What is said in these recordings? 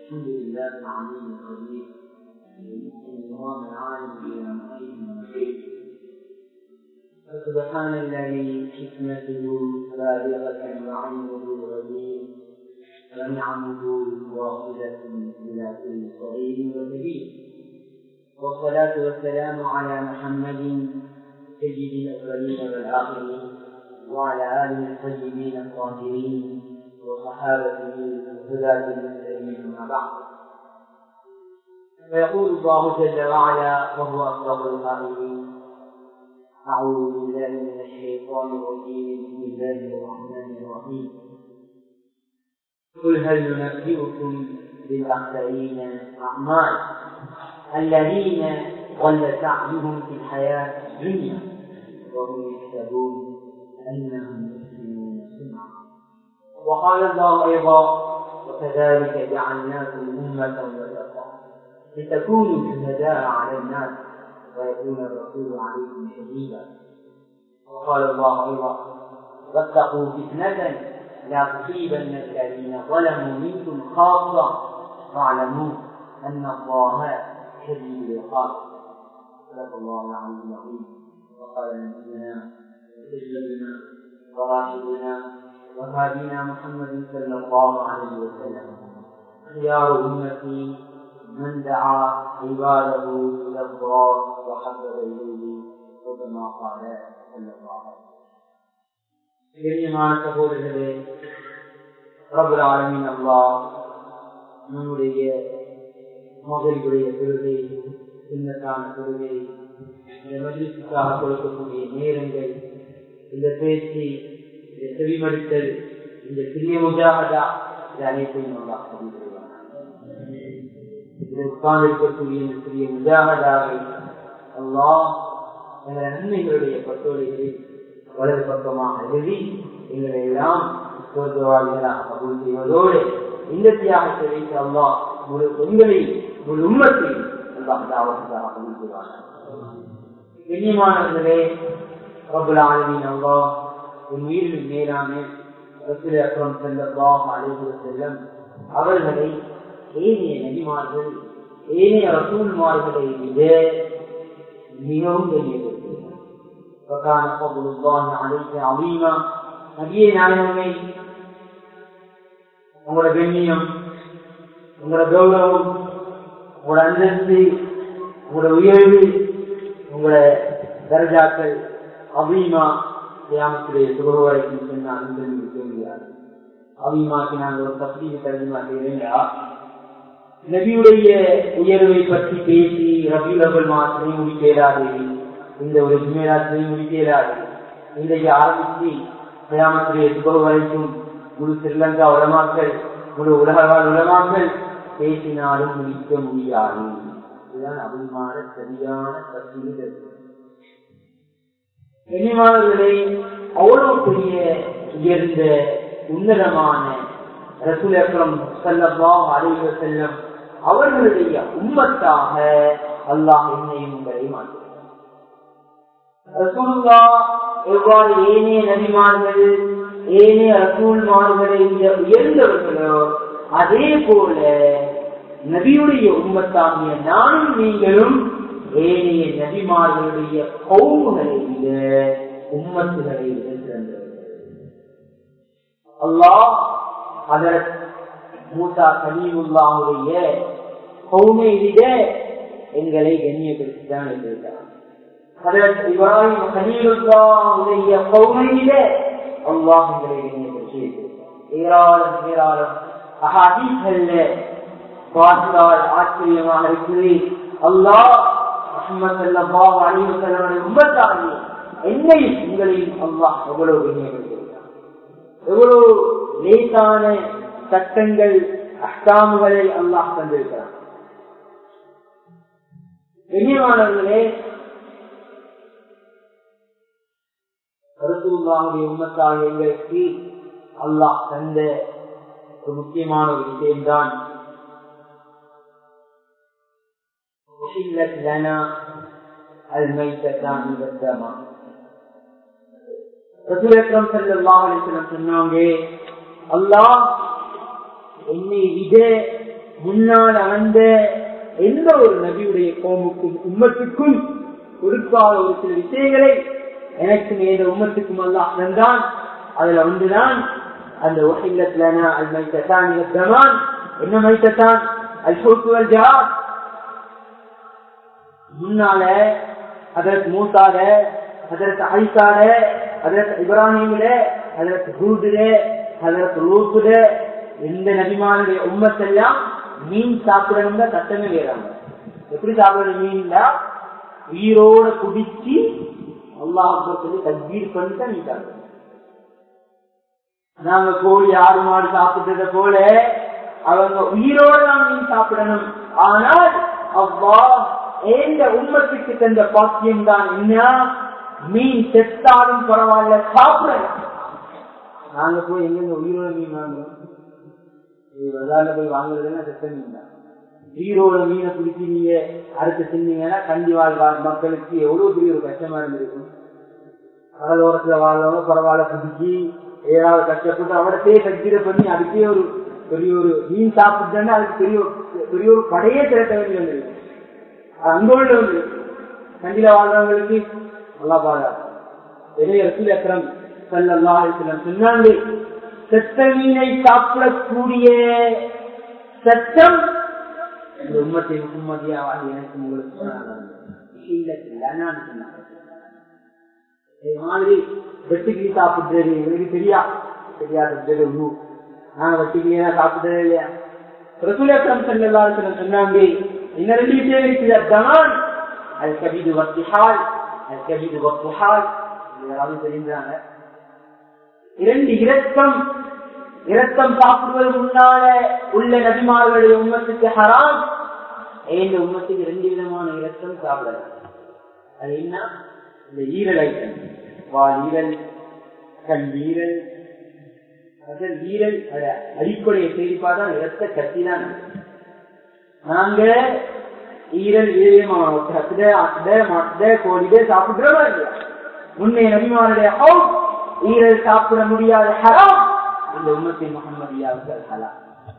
الحمد لله العليم القدير النظام العالم الى خير فسبحان الذي حكمته بالغة وعلمه غزير ونعمه واصلة إلى كل صغير وكبير والصلاة والسلام على محمد سيد الأولين والآخرين وعلى آله الطيبين الطاهرين وصحابته الهداة المهتدين أما بعد فيقول الله جل وعلا وهو أصدق القائلين أعوذ بالله من الشيطان الرجيم بسم الله الرحمن الرحيم قل هل ننبئكم بالأخسرين أعمال الذين ضل سعيهم في الحياة الدنيا وهم يحسبون أنهم يحسنون صنعا وقال الله أيضا وكذلك جعلناكم أمة وسطا لتكونوا شهداء على الناس ويكون الرسول عليكم شهيدا وقال الله ايضا واتقوا فتنه لا تصيبن الذين ظلموا منكم خاصه واعلموا ان الله شديد العقاب صدق الله العلي العظيم وقال نبينا وسيدنا وراشدنا وهادينا محمد صلى الله عليه وسلم خيار امتي من دعا عباده الى الله وحبب اليه وكما قال صلى الله عليه கண்ணியமான சகோதரர்களே ரபுல் ஆலமின் அல்லா நம்முடைய மகளிருடைய தொழுகை சின்னத்தான தொழுகை இந்த மகிழ்ச்சிக்காக கொடுக்கக்கூடிய நேரங்கள் இந்த பேச்சு இந்த செவிமடித்தல் இந்த சிறிய முஜாகதா இது அனைத்தையும் அல்லா உட்கார்ந்து இருக்கக்கூடிய இந்த சிறிய முஜாகதாவை அல்லா எங்கள் நன்மைகளுடைய பட்டோலைகளை வலது பக்கமாக எழுதி எங்களை எல்லாம் சோதவாளிகளாக கபூல் செய்வதோடு இந்த தியாகத்தை வைத்து அல்லா முழு பெண்களை முழு உண்மத்தை அல்லாஹாவதாக கபூல் செய்வார்கள் கண்ணியமானவர்களே ரபுல் ஆலமின் அல்லா உன் உயிரின் மேலான ரசூல் அக்ரம் செல்லல்லாஹ் அலைஹி செல்லம் அவர்களை ஏனைய நபிமார்கள் ஏனைய ரசூல்மார்களை விட மிகவும் கண்ணியப்படுத்தினார் நபியை நாயகமே உங்களோட கண்ணியம் உங்களோட கௌரவம் உங்களோட அந்தஸ்து உங்களோட உயர்வு உங்களோட தரஜாக்கள் அபீமா கிராமத்துடைய சுகர்வரைக்கும் சொன்னால் முடியாது அபீமாக்கு நாங்கள் ஒரு தப்தீக தருமா செய்கிறீங்களா நபியுடைய உயர்வை பற்றி பேசி ரபியுலகல் மாசத்தை முடிக்கிறாரு இந்த ஒரு ஜுமேராத்திரை முடிக்கிறாரு இன்றைக்கு ஆரம்பித்து கிராமத்துடைய சுப வரைக்கும் முழு ஸ்ரீலங்கா உலமாக்கள் முழு உலகவாழ் உலமாக்கள் பேசினாலும் முடிக்க முடியாது இதுதான் அபிமான சரியான கருத்து கனிமானவர்களே அவ்வளவு பெரிய உயர்ந்த உன்னதமான ரசூல் அக்ரம் செல்லலாம் அறிவு செல்லம் அவர்களுடைய உம்மத்தாக அல்லாஹ் என்னையும் உங்களை மாற்றுகிறார் ரசூல்லா எவ்வாறு ஏனைய நபிமார்கள் ஏனைய ரசூல்மார்களை உயர்ந்தவர்களோ அதே போல நபியுடைய உம்மத்தாகிய நானும் நீங்களும் ஏனைய நபிமார்களுடைய கவுமுகளை விட உம்மத்துகளை விட சிறந்தவர்கள் அல்லாஹ் அதற்கு மூசா கலீமுல்லாவுடைய கவுமை விட எங்களை கண்ணியப்படுத்திதான் இருந்திருக்கிறார் அதற்கு இப்ராஹிம் கலீலுல்லாவுடைய கவுமை விட அல்லாஹ் எங்களை கண்ணியப்படுத்தி இருக்கிறார் ஏராளம் ஏராளம் அஹாதீஸ்கள்ல பார்த்தால் ஆச்சரியமாக இருக்குது அல்லாஹ் முகமது சல்லாஹ் அலி வசல்லமுடைய உம்மத்தாகி என்னையும் உங்களையும் அல்லாஹ் எவ்வளவு கண்ணியப்படுத்தியிருக்கிறார் எவ்வளவு லேசான சட்டங்கள் அஷ்டாமுகளை அல்லாஹ் தந்திருக்கிறார் கண்ணியமானவர்களே கருத்துள்ளாவுடைய உம்மத்தாக எங்களுக்கு அல்லாஹ் தந்த ஒரு முக்கியமான ஒரு விஷயம்தான் சொன்னாங்க அல்லாஹ் என்னை விட முன்னால் வந்த எந்த ஒரு நபியுடைய கோமுக்கும் உம்மத்துக்கும் கொடுக்காத ஒரு சில விஷயங்களை எனக்கும் இந்த உம்மத்துக்கும் அல்லாஹ் தந்தான் அதுல ஒன்றுதான் அந்த வகையிலத்துல அல் மைத்தத்தான் இலத்தமான் என்ன மைத்தத்தான் அல் சோக்குவல் ஜாத் முன்னால அதற்கு மூத்தாட அதற்கு ஐசாட அதற்கு இப்ராஹிமில அதற்கு ஹூதுல அதற்கு லூசுல எந்த நபிமானுடைய உம்மத்தெல்லாம் மீன் சாப்பிடணும்னா சட்டமே வேறாங்க எப்படி சாப்பிடணும் மீன்டா உயிரோட குடிச்சு அல்லாஹ் சொல்லி தஜீர் பண்ணிட்டு நீ சாப்பிடணும் நாங்க கோழி ஆடு மாடு சாப்பிட்டத போல அவங்க உயிரோட நாம் மீன் சாப்பிடணும் ஆனால் அவ்வா எந்த உண்மத்துக்கு தந்த பாக்கியம் தான் என்ன மீன் செத்தாலும் பரவாயில்ல சாப்பிடணும் நாங்க போய் எங்க உயிரோட மீன் வாங்குறோம் வெள்ளால போய் வாங்குறதுன்னா செத்த மீன் தான் உயிரோட மீனை பிடிச்சி நீங்க அறுத்து தின்னீங்கன்னா கண்டி வாழ்வார் மக்களுக்கு எவ்வளவு பெரிய ஒரு கஷ்டமா இருந்திருக்கும் கடலோரத்துல வாழ்றவங்க பரவாயில்ல பிடிச்சி ஏதாவது கஷ்டப்பட்டு அவடத்தையே கட்டிட பண்ணி அதுக்கே ஒரு பெரிய ஒரு மீன் சாப்பிட்டேன்னா அதுக்கு பெரிய பெரிய ஒரு படையே திரட்ட வேண்டி வந்திருக்கு அங்க உள்ள வந்து கண்டில வாழ்றவங்களுக்கு நல்லா பாடா பெரிய ரசூலக்கரம் சல்லல்லா சொன்னாங்க செத்த மீனை சாப்பிடக்கூடிய சட்டம் இந்த உம்மத்தை முகம்மதியாவாக எனக்கு உங்களுக்கு மாதிரி வெட்டுக்கிளி சாப்பிடுறது எனக்கு தெரியா தெரியாது ஒன்றும் நான் வெட்டுக்கிளியா சாப்பிடுறதே இல்லையா ரசூலக்கரம் சல்லல்லா சொன்னாங்க என்ன ரெண்டு விஷயம் இருக்குது தான் அது கவிது வத்திஹால் அது கவிது வத்துஹால் யாராவது தெரிஞ்சாங்க இரண்டு இரத்தம் இரத்தம் சாப்பிடுவது முன்னால உள்ள நபிமார்களுடைய உம்மத்துக்கு ஹராம் இந்த உம்மத்துக்கு ரெண்டு விதமான இரத்தம் சாப்பிடலாம் அது என்ன இந்த ஈரல் ஐட்டம் வால் ஈரல் கண் ஈரல் அதன் ஈரல் அடிப்படையை தேடி பார்த்தா இரத்த கத்தி தான் நாங்க ஈரல் ஈரமான ஒட்டகத்திட அட்டை மட்டை கோழிடே சாப்பிடுறோமா இல்லையா முன்னே நபிமானுடைய ஹவுஸ் ஈரல் சாப்பிட முடியாத ஹராம் இந்த உம்மத்தை முகமதியாவுக்கு ஹலா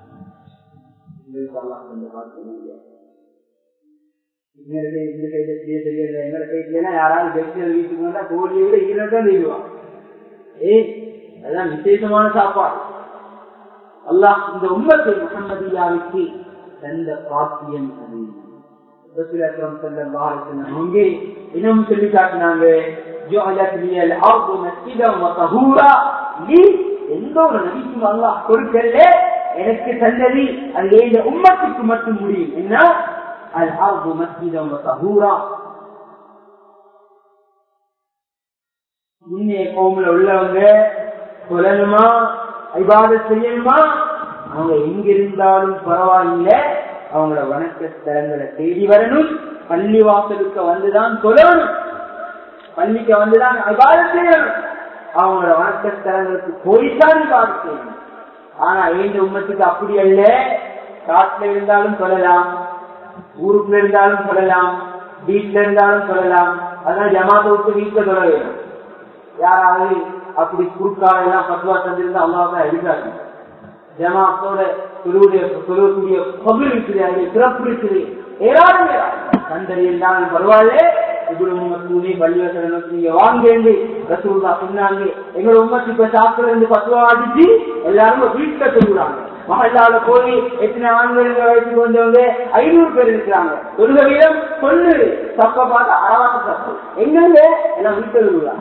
யாராவது வீட்டுக்கு வந்தா கோழியை விட ஈரல் தான் தெரியுவான் ஏ அதான் விசேஷமான சாப்பாடு அல்லாஹ் இந்த உம்மத்தை முகமதியாவுக்கு தந்த பாக்கியம் அது இன்னும் சொல்லி காட்டினாங்க எந்த ஒரு நபிக்கும் அல்லாஹ் கொடுக்கல எனக்கு தந்தது அது இந்த உம்மத்துக்கு மட்டும் முடியும் என்ன அது ஆர்வு மஸ்ஜிதம் சஹூரா முன்னே கோமில் உள்ளவங்க சொல்லணுமா ஐபாத செய்யணுமா அவங்க எங்கிருந்தாலும் பரவாயில்லை அவங்களோட வணக்க ஸ்தலங்களை தேடி வரணும் பள்ளி வாசலுக்கு வந்துதான் சொல்லணும் பள்ளிக்கு வந்துதான் ஐபாத செய்யணும் அவங்களோட வணக்க ஸ்தலங்களுக்கு போய்தான் இபாத செய்யணும் ஆனா ஏந்த உண்மத்துக்கு அப்படி அல்ல காட்டுல இருந்தாலும் சொல்லலாம் ஊருக்குள்ள இருந்தாலும் சொல்லலாம் வீட்டுல இருந்தாலும் சொல்லலாம் அதான் ஜமாத்தை விட்டு வீட்டுல சொல்ல வேணும் யாராவது அப்படி குறுக்கால எல்லாம் பத்துவா தந்திருந்தா அல்லாதான் எழுதாங்க ஜமாத்தோட தொழுவுடைய தொழுவக்கூடிய பகுதி இருக்குது அங்கே சிறப்பு இருக்குது ஏராளம் கண்டறியல் பரவாயில்ல இவ்வளவு பள்ளிவசல நீங்க வாங்க ரசூல்லா சொன்னாங்க எங்களோட உம்மத்து இப்ப சாப்பிடுறது பத்துவா அடிச்சு எல்லாரும் வீட்டுல சொல்லுறாங்க மகளால போய் எத்தனை ஆண்கள் வயசுக்கு வந்தவங்க ஐநூறு பேர் இருக்கிறாங்க தொழுக வீதம் சொல்லு தப்ப பார்த்து அறவாட்டு தப்பு எங்க எல்லாம் வீட்டுல சொல்லுறாங்க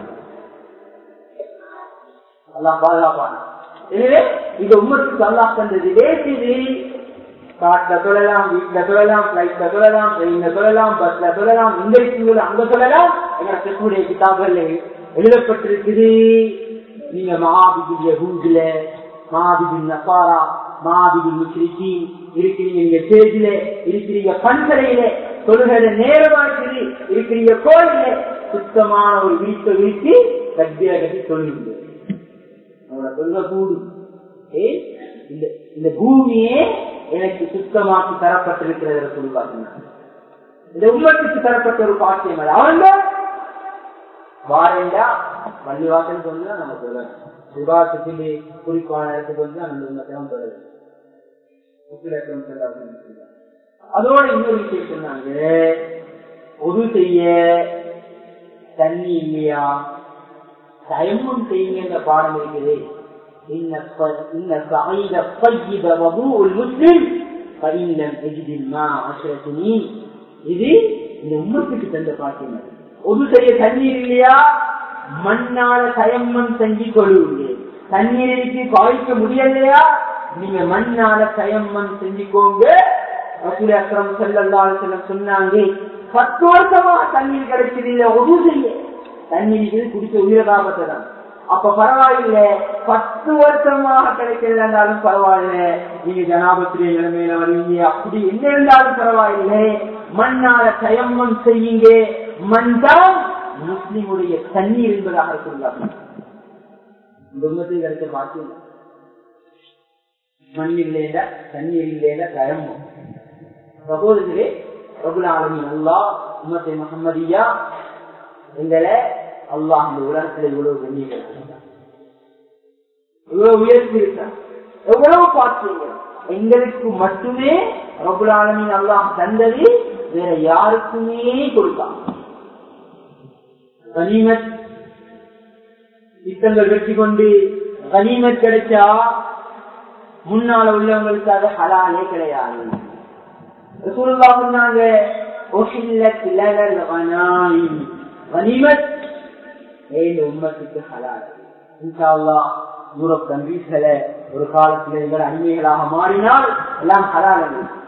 எல்லாம் பாதுகாப்பான எனவே இந்த உம்மத்துக்கு அல்லாஹ் தந்தது லேசிது காட்டுல சொல்லலாம் வீட்டுல சொல்லலாம் பிளைட்ல சொல்லலாம் ட்ரெயின்ல சொல்லலாம் பஸ்ல சொல்லலாம் இந்த விஷயங்கள் அங்க சொல்லலாம் எங்க கிருஷ்ணனுடைய கிதாபுகள் எழுதப்பட்டிருக்குது நீங்க மகாபிபுல் யகூதுல மகாபிபுல் நசாரா மகாபிபுல் முஸ்லிக்கி இருக்கிறீங்க நீங்க ஸ்டேஜில இருக்கிறீங்க பண்கரையில தொழுகையில நேரமா இருக்குது இருக்கிறீங்க கோயில சுத்தமான ஒரு வீட்டை வீட்டு கட்டிய கட்டி சொல்லுங்க அவங்கள சொல்ல கூடும் ஏ இந்த இந்த பூமியே எனக்கு சுத்தமாக்கி தரப்பட்டிருக்கிறது சொல்லி பார்த்தீங்கன்னா இந்த உண்மத்துக்கு தரப்பட்ட ஒரு பாக்கியம் அது அவங்க வாரேண்டா வள்ளிவாசல் சொல்லி நம்ம சொல்லணும் விவாதத்துக்கு குறிப்பான இடத்துக்கு வந்து அந்த உண்மத்தை சொல்லணும் அதோட இன்னொரு விஷயம் சொன்னாங்க ஒரு செய்ய தண்ணி இல்லையா தயமும் செய்யுங்க பாடம் இருக்குது இது இந்த உம்மத்துக்கு தந்த பாக்கியம் ஒரு செய்ய தண்ணீர் இல்லையா மண்ணால தயம்மன் செஞ்சு கொள்ளுங்க தண்ணீருக்கு பாய்க்க முடியலையா நீங்க மண்ணால தயம்மன் செஞ்சுக்கோங்க அக்ரம் செல்லல்லாலும் சொன்னாங்க பத்து வருஷமா தண்ணீர் கிடைச்சது இல்ல ஒரு செய்ய தண்ணீர் குடிச்ச உயிரகாபத்தை தான் அப்ப பரவாயில்ல பத்து வருஷமாக கிடைக்கலன்னாலும் பரவாயில்ல நீங்க ஜனாபத்திரிய நிலைமையில வருவீங்க அப்படி என்ன இருந்தாலும் பரவாயில்லை மண்ணால தயம்மன் செய்யுங்க மண் தான் முஸ்லிமுடைய தண்ணீர் என்பதாக சொல்லாங்க குடும்பத்தில் கிடைச்ச பாக்கியம் மண் இல்லைல தண்ணீர் இல்லைல தயம்மம் சகோதரர்களே ரபுல் ஆலமின் அல்லா உமத்தை முகமதியா எங்களை அல்லாஹ் இந்த உலகத்துல இவ்வளவு கண்ணியம் இவ்வளவு உயர்த்தி இருக்கான் எவ்வளவு பார்த்தீங்க எங்களுக்கு மட்டுமே ரபுல் ஆலமின் அல்லாஹ் தந்தது வேற யாருக்குமே கொடுத்தான் கனிமத் யுத்தங்கள் வெற்றி கொண்டு கனிமத் கிடைச்சா முன்னால உள்ளவங்களுக்கு அது ஹலாலே கிடையாது சொன்னாங்க உம்மத்துக்கு ஹலால் யூரோப் கண்ட்ரீஸ்ல ஒரு காலத்தில் எங்கள் அடிமைகளாக மாறினால் எல்லாம் ஹலால்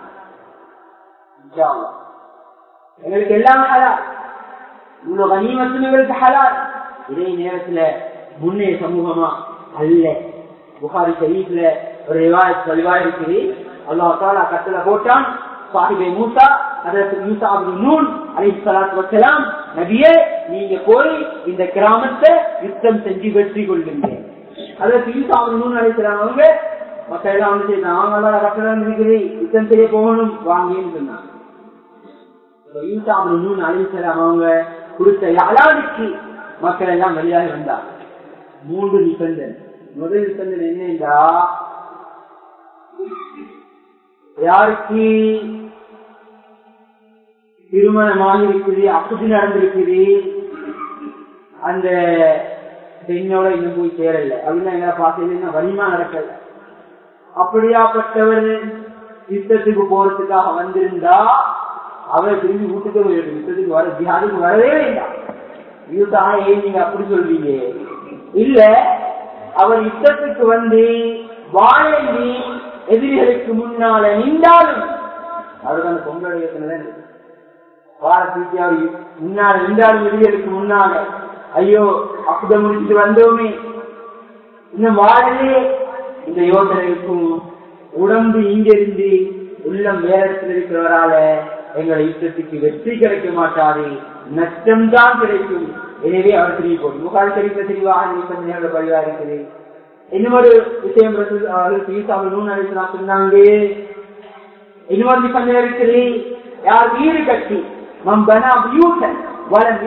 எங்களுக்கு எல்லாம் ஹலால் இவ்வளவு கனிமத்தும் எங்களுக்கு ஹலால் இதே நேரத்துல முன்னே சமூகமா அல்ல புகாரி ஷரீஃப்ல ஒரு ரிவாய் இருக்குது அல்லா தாலா கட்டளை போட்டான் சாஹிபே மூசா அதற்கு மூசா அப்துல் நூன் அலி சலாத்து வசலாம் நபியே நீங்க போய் இந்த கிராமத்தை யுத்தம் செஞ்சு வெற்றி கொள்ளுங்க அதற்கு யூசா அப்துல் நூன் அலி சலாம் அவங்க மக்கள் எல்லாம் வந்து நாங்க கட்டளை இருக்குது யுத்தம் செய்ய போகணும் வாங்கின்னு சொன்னாங்க யூசா அப்துல் நூன் அலி சலாம் அவங்க கொடுத்த யாராருக்கு மக்கள் எல்லாம் வெளியாக வந்தாங்க மூன்று நிபந்தனை முதல் நிபந்தனை என்னண்டா யாருக்கு திருமணமாக இருக்குது அப்படி நடந்திருக்குது அந்த பெண்ணோட இன்னும் போய் சேரல அப்படின்னா எங்களை பார்த்தீங்கன்னா வலிமா நடக்கல அப்படியாப்பட்டவர் யுத்தத்துக்கு போறதுக்காக வந்திருந்தா அவர் திரும்பி வீட்டுக்கு போயிருக்கு யுத்தத்துக்கு வர ஜிஹாதுக்கு வரவே வேண்டாம் யூத்தாக ஏன் நீங்க அப்படி சொல்றீங்க இல்ல அவர் யுத்தத்துக்கு வந்து வாழி எதிரிகளுக்கு முன்னால நின்றாலும் அவருக்கு அந்த பொங்கல் யோசனை வாரத்துக்கு அவர் முன்னால நின்றாலும் எதிரிகளுக்கு முன்னால ஐயோ அப்புத முடிச்சுட்டு வந்தோமே இன்னும் வாழலே இந்த யோசனை இருக்கும் உடம்பு இங்கிருந்து உள்ளம் வேற இடத்துல இருக்கிறவரால எங்களை யுத்தத்துக்கு வெற்றி கிடைக்க மாட்டாரு நஷ்டம்தான் கிடைக்கும் எனவே அவர் தெரிய போடும் முகால் தெரிவித்த தெளிவாக நிபந்தனையோட பதிவா இருக்குது இன்னொரு விஷயம் சொன்னாங்க இன்னொரு நிபந்தனை இருக்குது யார் வீடு கட்டி மம்பனா பியூட்டன் வளம்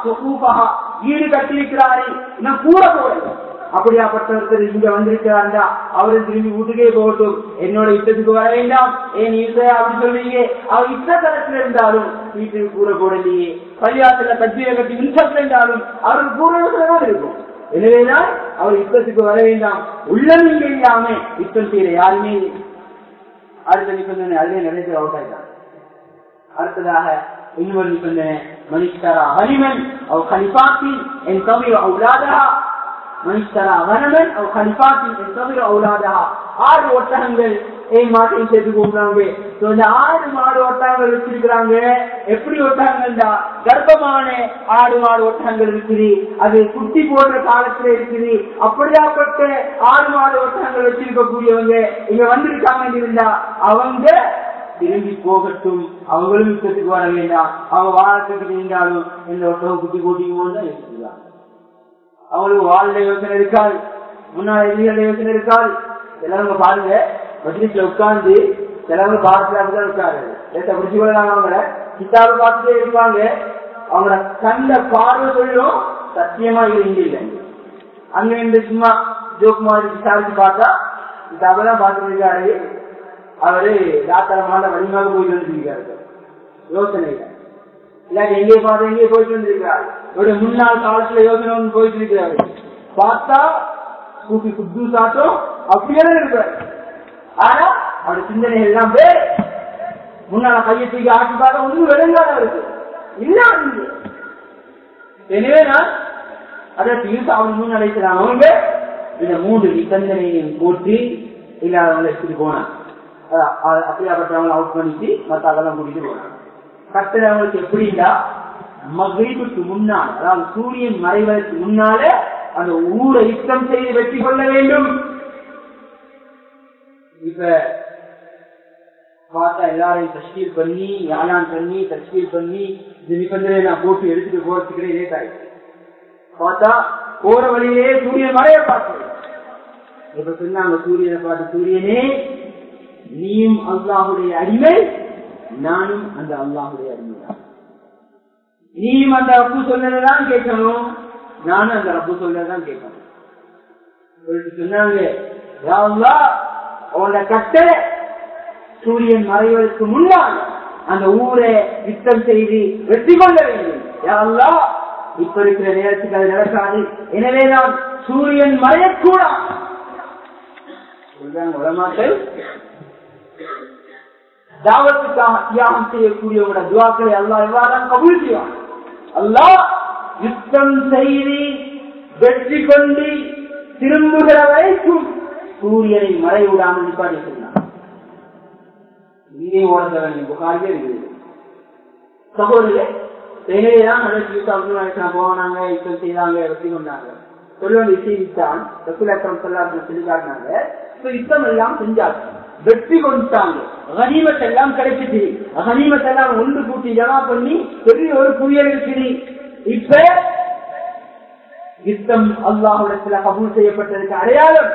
வீடு கட்டி இருக்கிறாரு இன்னும் கூட போடல அப்படியாப்பட்டவர்கள் இங்க வந்திருக்கிறாண்டா அவரு திரும்பி வீட்டுக்கே போகட்டும் என்னோட யுத்தத்துக்கு வர வேண்டாம் ஏன் யுத்த அப்படி சொல்றீங்க அவர் யுத்த தளத்துல இருந்தாலும் வீட்டுக்கு கூற போடலையே பள்ளியாத்துல கட்சியை கட்டி மின்சத்துல இருந்தாலும் அவருக்கு பூர்வதான் இருக்கும் எனவேதான் அவர் யுத்தத்துக்கு வர வேண்டாம் உள்ளம் இங்க இல்லாம யுத்தம் செய்யற யாருமே அடுத்த நிபந்தனை அதுவே நிறைய அவுட் ஆயிட்டாங்க அடுத்ததாக இன்னொரு நிபந்தனை மனிஷ்கரா ஹனிமன் அவர் கலிபாத்தி என் கவிர அவுலாதா மனிஷ்கரா வனமன் அவர் கலிபாத்தி என் கவிர அவுலாதா ஆறு ஒட்டகங்கள் ஏன் மாட்டையும் சேர்த்து கூப்பிடுறாங்க இந்த ஆடு மாடு ஒட்டகங்கள் வச்சிருக்கிறாங்க எப்படி ஒட்டகங்கள்டா கர்ப்பமான ஆடு மாடு ஒட்டகங்கள் இருக்குது அது குட்டி போடுற காலத்துல இருக்குது அப்படியாப்பட்ட ஆடு மாடு ஒட்டகங்கள் வச்சிருக்கக்கூடியவங்க இங்க வந்திருக்காங்க இருந்தா அவங்க திரும்பி போகட்டும் அவங்களும் யுத்தத்துக்கு வர வேண்டாம் அவங்க வாழத்துக்கு நீண்டாலும் இந்த ஒட்டகம் குட்டி கூட்டிங்க தான் யோசிக்கிறாங்க அவங்களுக்கு வாழ்ந்த யோசனை இருக்காது முன்னாள் எதிரிகள யோசனை இருக்காது எல்லாரும் பாருங்க மஜ்லிஸ்ல உட்கார்ந்து சிலவங்க பாடத்துல அப்படிதான் இருக்காரு லேசா பிடிச்சு கொள்ளலாம் அவங்கள கிட்டாவை பார்த்துட்டே இருப்பாங்க அவங்களோட கண்ட பார்வை சொல்லும் சத்தியமா இது இங்க இல்லை அங்க இருந்து சும்மா ஜோக் மாதிரி விசாரிச்சு பார்த்தா கிட்டாபெல்லாம் பார்த்துட்டு இருக்காரு அவரு தாத்தரமான வழிமாக போயிட்டு வந்துருக்காரு யோசனை இல்லை இல்லாட்டி எங்கே பார்த்து எங்கே போயிட்டு வந்திருக்கிறார் இவருடைய முன்னாள் காலத்துல யோசனை ஒன்று போயிட்டு இருக்கிறாரு பார்த்தா கூப்பி குத்து சாட்டம் அப்படியே இருப்பார் ஆனா அவருடைய சிந்தனை எல்லாம் பேர் முன்னால கையை தூக்கி ஆட்டி பார்த்தா ஒன்றும் விளங்காத இருக்கு இல்ல வந்து எனவே நான் அதற்கு யூஸ் ஆகணும்னு நினைக்கிறாங்க அவங்க இந்த மூன்று நிபந்தனையும் போட்டு இல்லாதவங்களை எடுத்துட்டு போனாங்க அப்படியாப்பட்டவங்களை அவுட் பண்ணிட்டு மத்த அதெல்லாம் கூட்டிட்டு போனாங்க கட்டணவங்களுக்கு எப்படின்னா மகிழ்வுக்கு முன்னால் அதாவது சூரியன் மறைவதற்கு முன்னால அந்த ஊரை யுத்தம் செய்து வெற்றி கொள்ள வேண்டும் இப்ப பார்த்தா எல்லாரையும் தஸ்கீல் பண்ணி யானான் பண்ணி தஸ்கீல் பண்ணி இந்த நிபந்தனை நான் போட்டு எடுத்துட்டு போறதுக்கு லேட் ஆயிடுச்சு பார்த்தா போற வழியிலே சூரியன் மறைய பார்த்து இப்ப சொன்னாங்க சூரியனை பார்த்து சூரியனே நீயும் அல்லாஹுடைய அடிமை நானும் அந்த அல்லாஹுடைய அடிமைதான் நீயும் அந்த ரப்பு சொன்னதான் கேட்கணும் நானும் அந்த ரப்பு சொன்னதான் கேட்கணும் சொன்னாங்க உன்னோட கட்டளை சூரியன் மறைவதற்கு முன்னால் அந்த ஊரை யுத்தம் செய்து வெற்றி கொள்ள வேண்டும் யாருலா இப்ப இருக்கிற நேரத்துக்கு அது நடக்காது எனவே நான் சூரியன் மறையக்கூடாது உலமாக்கள் தாவத்துக்காக தியாகம் செய்யக்கூடியவங்களோட துவாக்களை அல்லா எவ்வாறு கபூல் செய்வான் அல்லா யுத்தம் செய்து வெற்றி கொண்டு திரும்புகிற வரைக்கும் சூரியனை மறைவிடாமல் நிப்பாட்டி சொன்னான் இங்கே ஓடுற வேண்டிய புகாரியே இருக்குது சகோதரே எனவேதான் நடத்தி போனாங்க யுத்தம் செய்தாங்க வெற்றி கொண்டாங்க சொல்ல விஷயம் ரசூலாக்கம் சொல்லாங்க சொல்லி காட்டினாங்க யுத்தம் எல்லாம் செஞ்சாங்க வெற்றி கொண்டாங்க கனிமத் எல்லாம் கிடைச்சிச்சு கனிமத் எல்லாம் ஒன்று கூட்டி ஜமா பண்ணி பெரிய ஒரு புயல் இருக்குது இப்ப யுத்தம் அல்லாஹுடத்துல கபூல் செய்யப்பட்டதுக்கு அடையாளம்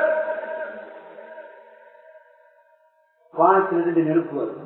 வானத்திலிருந்து நெருப்பு வரும்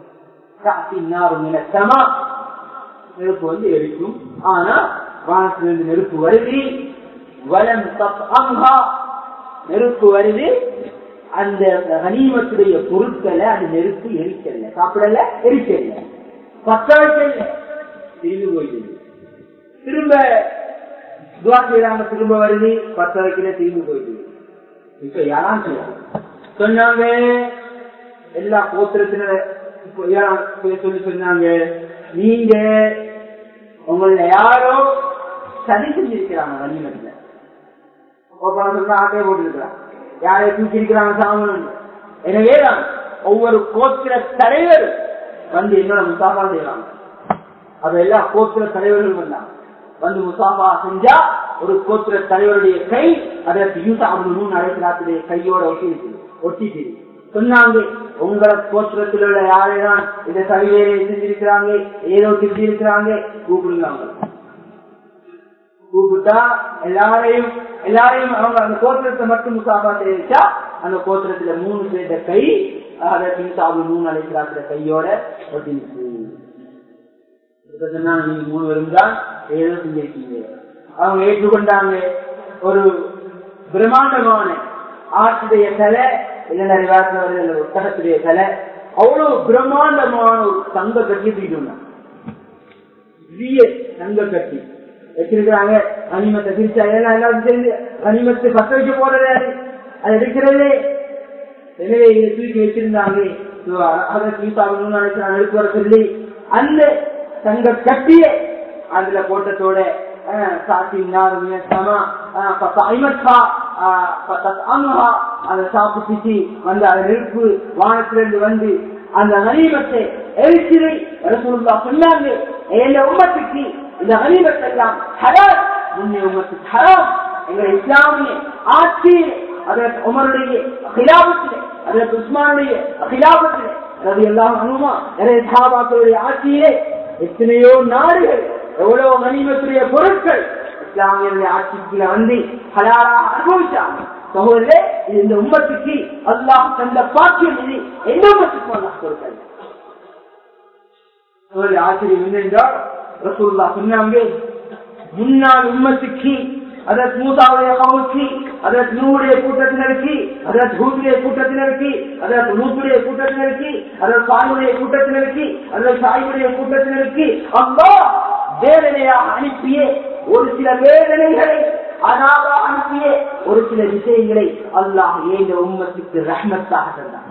நெருப்பு வந்து எரிக்கும் ஆனா வானத்திலிருந்து நெருப்பு வருது வலம் நெருப்பு வருது அந்த கனிமத்துடைய பொருட்களை அந்த நெருப்பு எரிக்கல சாப்பிடல எரிக்கல பத்த வைக்கல திரும்பி போயிடுது திரும்ப துவா செய்யறாங்க திரும்ப வருது பத்த வைக்கல திரும்பி போயிடுது இப்ப யாரும் சொன்னாங்க எல்லா கோத்திரத்தின சொல்லி சொன்னாங்க நீங்க உங்கள யாரோ சதி செஞ்சிருக்கிறாங்க கனிமத்துல சொன்னா ஆட்டையை போட்டுருக்கிறாங்க யாரை தூக்கியிருக்கிறாங்க சாமன் எனவே தான் ஒவ்வொரு கோத்திர தலைவர் வந்து என்னோட முசாபா செய்யறாங்க அது எல்லா கோத்திர தலைவர்களும் வந்தாங்க வந்து முசாபா செஞ்சா ஒரு கோத்திர தலைவருடைய கை அதற்கு யூஸ் ஆகணும் அழைக்கிறாத்துடைய கையோட ஒட்டி ஒட்டிட்டு சொன்னாங்க உங்களை கோத்திரத்தில் உள்ள யாரைதான் இந்த சவிவேலை செஞ்சிருக்கிறாங்க ஏதோ திருத்தி இருக்கிறாங்க கூப்பிடுங்க கூப்பிட்டா எல்லாரையும் எல்லாரையும் அவங்க அந்த கோத்திரத்தை மட்டும் முசாபா தெரிவிச்சா அந்த கோத்திரத்துல மூணு பேர்த்த கை அதை பின்சாபு மூணு அழைக்கிறாக்கிற கையோட ஒட்டிருச்சு இப்ப சொன்னாங்க நீங்க மூணு பேரும் தான் ஏதோ செஞ்சிருக்கீங்க அவங்க ஏற்றுக்கொண்டாங்க ஒரு பிரம்மாண்டமான ஆற்றுடைய தலை இல்லைன்னா விவாதத்தில் வருது ஒட்டகத்துடைய தலை அவ்வளவு பிரம்மாண்டமான ஒரு தங்க கட்டி தூக்கிட்டு தங்க கட்டி வச்சிருக்கிறாங்க கனிமத்தை பிரிச்சா எல்லாம் எல்லாரும் சேர்ந்து கனிமத்தை பத்த வைக்க போறது அது எடுக்கிறதே எனவே இதை தூக்கி வச்சிருந்தாங்க அதை தீபாவளி எடுத்து வர சொல்லி அந்த தங்க கட்டிய அதுல போட்டத்தோட சாத்தி அதை சாப்பிட்டு வந்து அந்த நெருப்பு வானத்திலிருந்து வந்து அந்த கனிமத்தை எரிச்சிரை சொன்னாங்க எங்க உமத்துக்கு இந்த கனிமத்தை எல்லாம் ஹராம் முன்னே உமத்துக்கு ஹராம் எங்கள் இஸ்லாமிய ஆட்சியில் அதற்கு உமருடைய அகிலாபத்திலே அதற்கு உஸ்மானுடைய அகிலாபத்திலே அது எல்லாம் அனுமா நிறைய சாபாக்களுடைய ஆட்சியிலே எத்தனையோ நாடுகள் எவ்வளவு கனிமத்துடைய பொருட்கள் இஸ்லாமியருடைய ஆட்சிக்கு வந்து ஹலாலாக அனுபவிச்சாங்க சகோதரே இது இந்த உம்மத்துக்கு அல்லாஹ் தந்த பாக்கியம் இது எந்த உம்மத்துக்கும் அல்லாஹ் கொடுக்கல ஆச்சரியம் என்னென்றால் ரசூல்லா சொன்னாங்க முன்னாள் உம்மத்துக்கு அதற்கு மூசாவுடைய கவுக்கு அதற்கு நூடைய கூட்டத்தினருக்கு அதற்கு ஹூதுடைய கூட்டத்தினருக்கு அதற்கு நூத்துடைய கூட்டத்தினருக்கு அதற்கு சாயுடைய கூட்டத்தினருக்கு அதற்கு சாயுடைய கூட்டத்தினருக்கு அம்மா வேதனையாக அனுப்பிய ஒரு சில வேதனைகளை அனாதாக அனுப்பிய ஒரு சில விஷயங்களை அல்லாஹ் ஏந்த உம்மத்துக்கு ரஹ்மத்தாக தந்தார்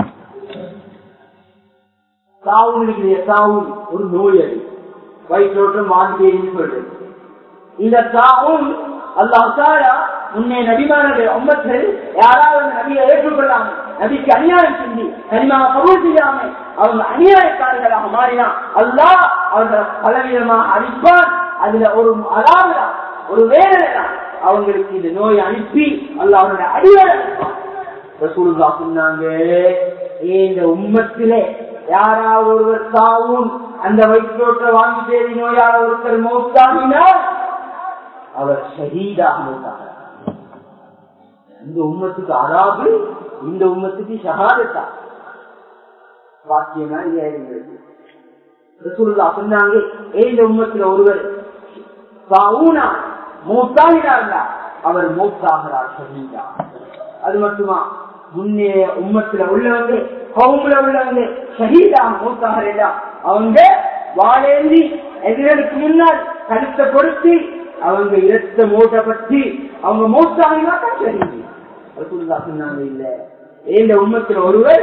சாவுடைய சாவும் ஒரு நோய் அது வயிற்றோட்டம் வாழ்க்கைன்னு சொல்றது இந்த சாவும் அல்லாஹாரா உன்னை நபிமானுடைய உம்மத்தில் யாராவது நபியை ஏற்றுக்கொள்ளாம நபிக்கு அநியாயம் செஞ்சு நபிமாக கபூல் செய்யாம அவங்க அநியாயக்காரர்களாக மாறினா அல்லாஹ் அவர்களை பலவிதமாக அழிப்பான் அதுல ஒரு அதாவது ஒரு வேதனை தான் அவங்களுக்கு இந்த நோயை அனுப்பி அல்லாஹ் அவருடைய அடிவரை ரசூலுல்லா சொன்னாங்க இந்த உம்மத்திலே யாராவது ஒருவர் தாவும் அந்த வயிற்றோட்ட வாங்கி தேடி நோயால் ஒருத்தர் மௌத்தாகினார் அவர் ஷஹீதாக மௌத்தாக இந்த உம்மத்துக்கு அராபு இந்த உம்மத்துக்கு ஷஹாதத்தா வாக்கியமா இல்லையா ரசூலுல்லா சொன்னாங்க இந்த உம்மத்துல ஒருவர் தாவுனா மூத்தாகிறார்களா அவர் மூத்தாகிறார் ஷஹீதா அது மட்டுமா முன்னே உம்மத்துல உள்ளவங்க கவுமுல உள்ளவங்க ஷஹீதாக மூத்தாகிறா அவங்க வாழேந்தி எதிரனுக்கு முன்னால் கருத்தை கொடுத்து அவங்க இரத்த மூட்டப்பட்டு அவங்க மூத்தாகினா தான் ஷஹீது ரசூலுல்லா சொன்னாங்க இல்ல இந்த உம்மத்துல ஒருவர்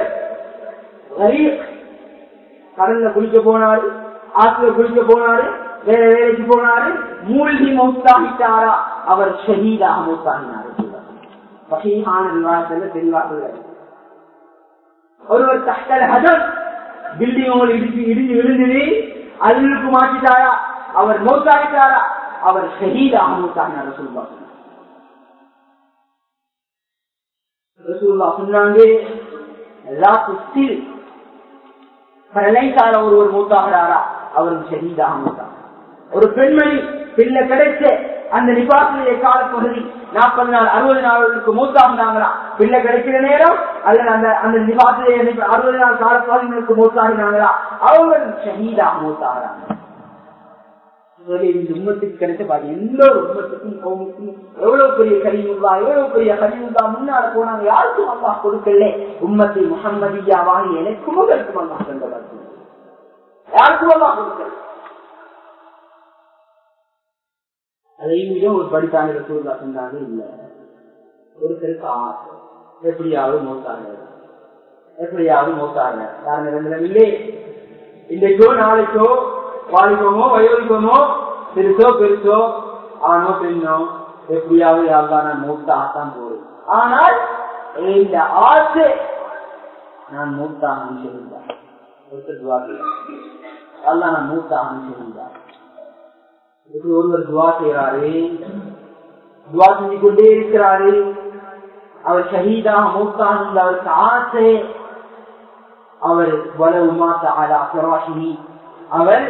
கடல்ல குளிக்க போனாரு ஆற்றுல குளிக்க போனாரு வேற வேலைக்கு போனாரு மூழ்கி மௌத்தாகிட்டாரா அவர் ஷஹீதாக மௌத்தாகினார் வகையான விவாதத்துல தெளிவாக ஒருவர் தக்கல் ஹதம் பில்டிங் உங்களுக்கு இடிச்சு இடிஞ்சு விழுந்தது அல்லுக்கு மாற்றிட்டாரா அவர் மௌத்தாகிட்டாரா அவர் ஷஹீதாக மௌத்தாகினார் சொல்லுவா ரசூல்லா சொன்னாங்க பிரளைக்கால ஒருவர் மூத்தாகிறாரா அவருக்கு ஷஹீதாக மூத்தாங்க ஒரு பெண்மணி பிள்ளை கிடைச்ச அந்த நிபாசனுடைய காலப்பகுதி நாற்பது நாள் அறுபது நாளுக்கு மூத்தாகினாங்களா பிள்ளை கிடைக்கிற நேரம் அல்லது அந்த அந்த நிபாசனுடைய அறுபது நாள் காலப்பகுதிகளுக்கு மூத்தாகினாங்களா அவங்க ஷஹீதாக மூத்தாகிறாங்க இந்த உண்மத்துக்கு கிடைச்ச பாரு எந்த ஒரு உண்மத்துக்கும் கவுமுக்கும் எவ்வளவு பெரிய கலிமுல்லா எவ்வளவு பெரிய கலிமுல்லா முன்னால போனாங்க யாருக்கும் அல்லா கொடுக்கல உம்மத்தை முகம்மதியா வாங்கி எனக்கும் உங்களுக்கும் அல்லா தந்தவர் யாருக்கும் அல்லா கொடுக்கல அதையும் ஒரு படித்தாங்க சூழ்நிலை சொன்னாங்க இல்ல ஒருத்தருக்கு ஆசை எப்படியாவது மோத்தாங்க எப்படியாவது மோத்தாங்க யாருங்க ரெண்டு இல்லே இன்றைக்கோ நாளைக்கோ வாலிபமோ வயோதிபமோ பெருசோ பெருசோ ஆணோ பெண்ணோ எப்படியாவது யாருதான் நான் மூத்தாகத்தான் போறேன் ஆனால் இந்த ஆசை நான் மூத்தாக சொல்லியிருந்தேன் ஒருத்தர் துவாக்கு அல்ல நான் மூத்தாக சொல்லியிருந்தேன் இப்படி ஒருவர் துவா செய்யறாரு துவா செஞ்சு கொண்டே இருக்கிறாரு அவர் ஷஹீதாக மூத்தாக அவருக்கு ஆசை அவர் வலவு மாத்த ஆலா பிரவாசினி அவர்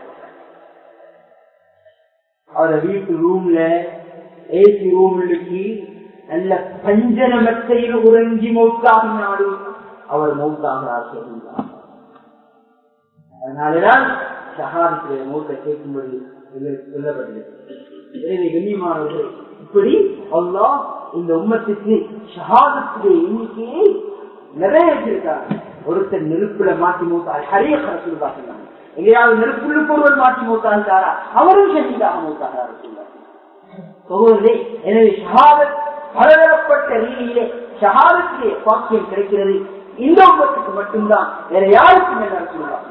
அவரை வீட்டு ரூம்ல ஏசி ரூமுக்கு நல்ல பஞ்சன மெத்தையில் உறங்கி மௌத்தாகினாலும் அவர் மௌத்தாகிறார் சொல்லுகிறார் அதனாலதான் சகாரத்திலே மௌத்தை கேட்கும்படி எங்களுக்கு சொல்லப்பட்டது எனவே கண்ணியமானவர்கள் இப்படி அல்லா இந்த உம்மத்துக்கு ஷஹாதத்துடைய எண்ணிக்கையை நிறைய வச்சிருக்காங்க ஒருத்தர் நெருப்புல மாட்டி மூத்தார் ஹரிய கரசுல்லா சொன்னாங்க எங்கேயாவது நெருப்புள்ளுக்கு ஒருவர் மாற்றி மூத்தாகிறாரா அவரும் சகிதாக மூத்தாகிறார் சகோதரே எனவே ஷஹாதத் பலதரப்பட்ட ரீதியிலே ஷஹாதத்திலே பாக்கியம் கிடைக்கிறது இந்த உலகத்துக்கு மட்டும்தான் வேற யாருக்கும் என்ன சொல்லுவாங்க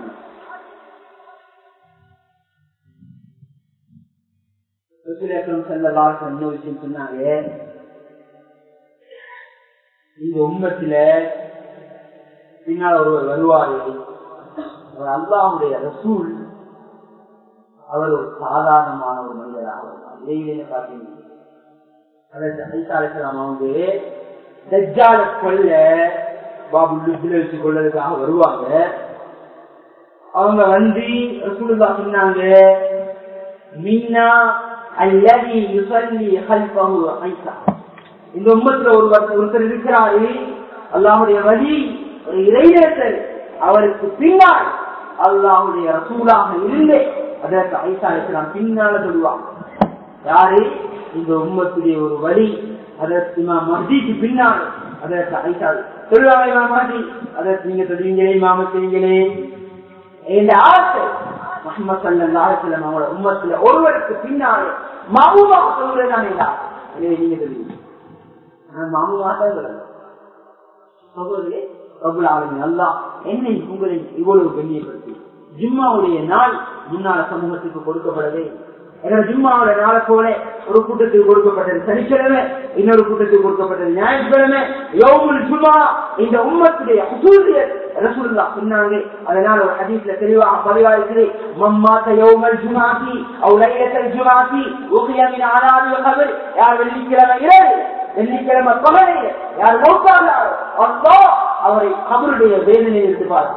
சொன்னாங்க இந்த உண்மத்தில பின்னால் ஒருவர் வருவாரு அவர் அல்லாவுடைய ரசூல் அவர் ஒரு சாதாரணமான ஒரு மனிதராக இதையிலே பார்த்தீங்க அவங்க தஜ்ஜால கொல்ல பாபு லுப்பில் வச்சு கொள்ளதுக்காக வருவாங்க அவங்க வந்து ரசூலுல்லா சொன்னாங்க மீனா அல்லதி யுசல்லி ஹல்பஹு ஐசா இந்த உம்மத்துல ஒரு ஒருத்தர் இருக்கிறாரு அல்லாஹுடைய வழி ஒரு இளைஞர்கள் அவருக்கு பின்னால் அல்லாஹுடைய ரசூலாக இருந்து அதற்கு ஐசா இருக்கலாம் பின்னால சொல்லுவாங்க யாரு இந்த உம்மத்துடைய ஒரு வழி அதற்கு இமாம் மஹதிக்கு பின்னால் அதற்கு ஐசாது சொல்லுவாங்க இமாம் மஹதி அதற்கு நீங்க சொல்லுவீங்களே இமாம செய்வீங்களே என்ற ஆசை முகமது சல்லா அலிஸ்லாம் அவங்களோட உம்மத்துல ஒருவருக்கு பின்னாலே மாமுமாக சொல்றதுதான் இல்லா எனவே நீங்க சொல்லுவீங்க ஆனா மாமுமாக தான் சொல்லணும் சகோதரே ரபுல் ஆலமின் அல்லாஹ் என்னை உங்களை இவ்வளவு கண்ணியப்படுத்தி ஜிம்மாவுடைய நாள் முன்னால சமூகத்துக்கு கொடுக்கப்படவே எங்களோட ஜிம்மாவோட நாளை போல ஒரு கூட்டத்துக்கு கொடுக்கப்பட்டது சனிக்கிழமை இன்னொரு கூட்டத்துக்கு கொடுக்கப்பட்டது ஞாயிற்றுக்கிழமை யோமுல் ஜுமா இந்த உம்மத்துடைய ஹுசூரியர் ரசூலுல்லாஹ் சொன்னாங்க அதனால ஒரு ஹதீஸ்ல தெளிவாக பதிவாயிருக்குது மம்மாத்த யோமல் ஜுமாத்தி அவ் லைலத்தல் ஜுமாத்தி உகிய மின் ஆனாது கபர் யார் வெள்ளிக்கிழமை இரவு வெள்ளிக்கிழமை பகலையில் யார் மௌத்தாகிறாரோ அல்லாஹ் அவரை கபருடைய வேதனையில் இருந்து பாருங்க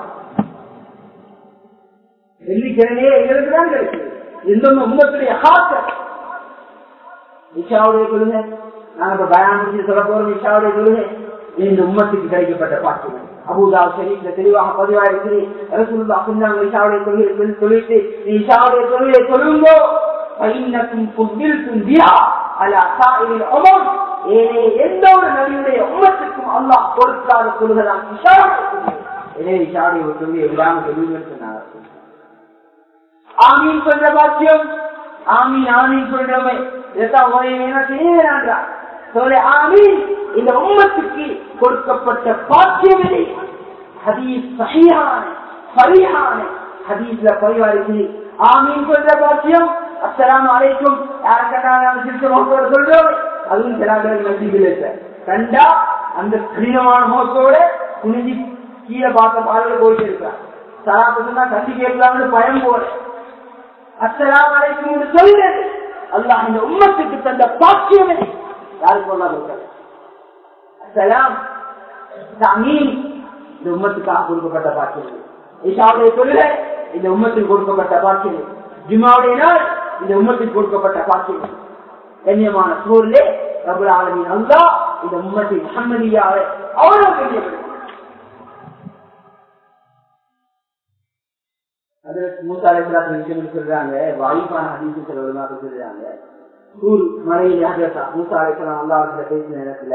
வெள்ளிக்கிழமையே எங்களுக்கு தான் கிடைக்குது இந்த உம்மத்துடைய ஹாக்கர் இஷாவுடைய கொள்கை நாங்க இப்ப பயான் முடிச்சு சொல்ல போறோம் இஷாவுடைய கொள்கை இந்த உம்மத்துக்கு கிடைக்கப்பட்ட பாக்கியம் அபுதா ஷரீஃப்ல தெளிவாக பதிவாயிருக்குது ரசூலுல்லாஹ் சொன்னாங்க இஷாவுடைய கொள்கை சொல்லிட்டு நீ இஷாவுடைய கொள்கையை சொல்லுங்கோ பைன்னக்கும் புத்தில்கும் பியா அலா சாயிரில் உமர் ஏனே எந்த ஒரு நபியுடைய உம்மத்துக்கும் அல்லாஹ் கொடுக்காத கொள்கைதான் இஷாவுடைய கொள்கை எனவே இஷாவுடைய கொள்கையை விடாம சொல்லுங்கன்னு சொன்னாங்க ஆமீன் சொல்ற பாக்கியம் ஆமீன் ஆமீன் சொல்றவை இதைத்தான் என்ன செய்யறாங்க சொல்ல ஆமீன் இந்த உம்மத்துக்கு கொடுக்கப்பட்ட பாக்கியம் இது ஹதீஸ் சஹீஹான சரியான ஹதீஸ்ல பதிவாரிக்கு ஆமீன் சொல்ற பாக்கியம் அஸ்ஸலாமு அலைக்கும் யாருக்கெல்லாம் சிரிச்ச முகத்தோட சொல்றோம் அதுவும் சில பேர் மத்தியில் இருக்க கண்டா அந்த கடினமான முகத்தோட குனிஞ்சி கீழே பார்த்த பாடல போயிட்டு இருக்கான் சலாத்து சொன்னா கட்டி கேட்கலாம்னு பயம் போல அஸ்லாம் அலைக்கும் சொல்றது அல்லாஹ் இந்த உம்மத்துக்கு தந்த பாக்கியமே யாருக்கு அஸ்லாம் மீன் இந்த உம்மத்துக்காக கொடுக்கப்பட்ட பாக்கியம் ஈஷாவுடைய சொல்ல இந்த உம்மத்துக்கு கொடுக்கப்பட்ட பாக்கியம் ஜிமாவுடைய நாள் இந்த உம்மத்துக்கு கொடுக்கப்பட்ட பாக்கியம் கண்ணியமான சூழலே ரபுல் ஆலமின் அல்லா இந்த உம்மத்தை முகம்மதியாவை அவ்வளவு கண்ணியப்படுத்த சொல்றாங்க வாய்ப்பான அதிக சில வருமாக சொல்றாங்க ஊர் மலையில மூசாலேஸ்வரம் அல்லா பேசின நேரத்துல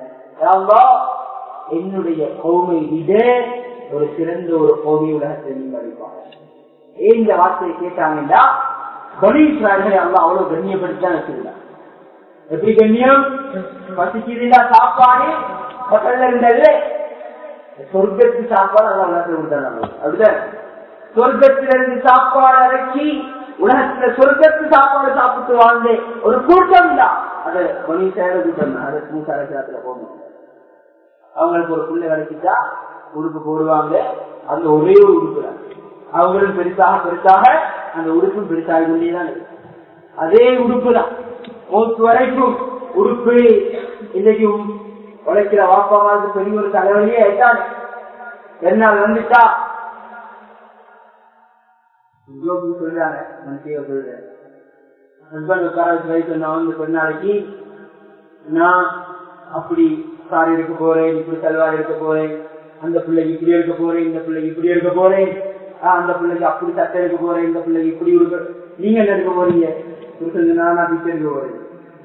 என்னுடைய கோமை விட ஒரு சிறந்த ஒரு கோவை உலகத்தில் நீங்க அளிப்பாங்க ஏன் இந்த வார்த்தையை கேட்டாங்கன்னா பலீஸ்வரர்களை அல்லா அவ்வளவு கண்ணியப்படுத்தி தான் வச்சிருந்தாங்க எப்படி கண்ணியம் பசிக்குதுன்னா சாப்பாடு பக்கத்துல இருந்தது சொர்க்கத்து சாப்பாடு அல்லா உலகத்தில் கொடுத்தாங்க அப்படிதான் சொர்க்கத்திலிருந்து சாப்பாடு அரைச்சி உலகத்துல சொர்க்கத்து சாப்பாடு சாப்பிட்டு வாழ்ந்து ஒரு கூட்டம் தான் அது மணி சேர கூட்டம் அது மூசாரத்துல போகணும் அவங்களுக்கு ஒரு பிள்ளை கிடைச்சிட்டா உடுப்பு போடுவாங்க அந்த ஒரே ஒரு உடுப்பு தான் அவங்களும் பெருசாக பெருசாக அந்த உடுப்பும் பெருசாக கொண்டேதான் அதே உடுப்பு தான் மூத்து வரைக்கும் உடுப்பு இன்னைக்கு உழைக்கிற வாப்பாவது பெரிய ஒரு தலைவலியே ஆயிட்டாங்க என்னால் வந்துட்டா சொல்றாங்க மனசிய சொல்றேன் ஹஸ்பண்ட் உட்கார வச்சு வயசு நான் வந்து கொஞ்ச நாளைக்கு நான் அப்படி சாரி எடுக்க போறேன் இப்படி சல்வார் எடுக்க போறேன் அந்த பிள்ளைக்கு இப்படி எடுக்க போறேன் இந்த பிள்ளைக்கு இப்படி எடுக்க போறேன் அந்த பிள்ளைக்கு அப்படி சட்டை எடுக்க போறேன் இந்த பிள்ளைக்கு இப்படி உடுக்க நீங்க என்ன எடுக்க போறீங்க நான் பிச்சை எடுக்க போறேன்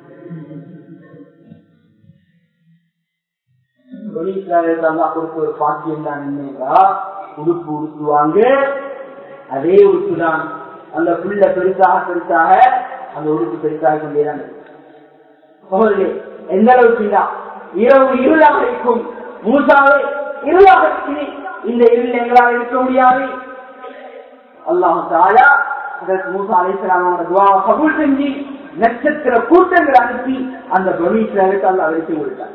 கொடுத்த ஒரு பாக்கியம் தான் என்னன்னா உடுப்பு உடுத்துவாங்க அதே உடுப்பு தான் அந்த புள்ள பெருசாக பெருசாக அந்த உடுப்பு பெருசாக கொண்டேதான் எந்த அளவுக்கு இரவு இருளாக இருக்கும் மூசாவே இருளாக இருக்கிறது இந்த இருள் எங்களால் இருக்க முடியாது அல்லாஹு தாலா அதற்கு மூசா அலிஸ்லாமோட துவாவை கபூல் செஞ்சு நட்சத்திர கூட்டங்கள் அனுப்பி அந்த பவீஸ்வருக்கு அல்ல அழைத்து கொடுத்தார்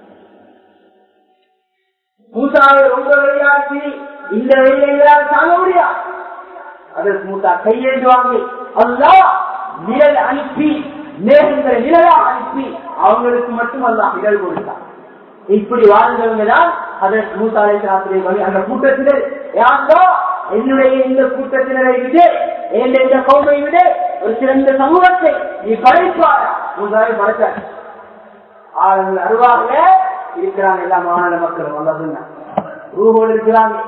மூசாவை ரொம்ப வெளியாக்கி இந்த வெளியை எங்களால் தாங்க முடியாது அதற்கு மூத்தா கையேந்துவாங்க அல்லா நிழல் அனுப்பி மேகங்களை நிழலாக அனுப்பி அவங்களுக்கு மட்டும் அல்லா நிழல் கொடுத்தார் இப்படி வாழ்ந்தவங்க தான் அதற்கு மூத்தாலை சாஸ்திரை வழி அந்த கூட்டத்தினர் யாருந்தோ என்னுடைய இந்த கூட்டத்தினரை விட என் இந்த கௌமை விட ஒரு சிறந்த சமூகத்தை நீ படைப்பார் மூத்தாலை படைத்தார் ஆளுங்கள் அருவாக இருக்கிறாங்க எல்லா மாநில மக்களும் அல்லா சொன்ன ரூபோடு இருக்கிறாங்க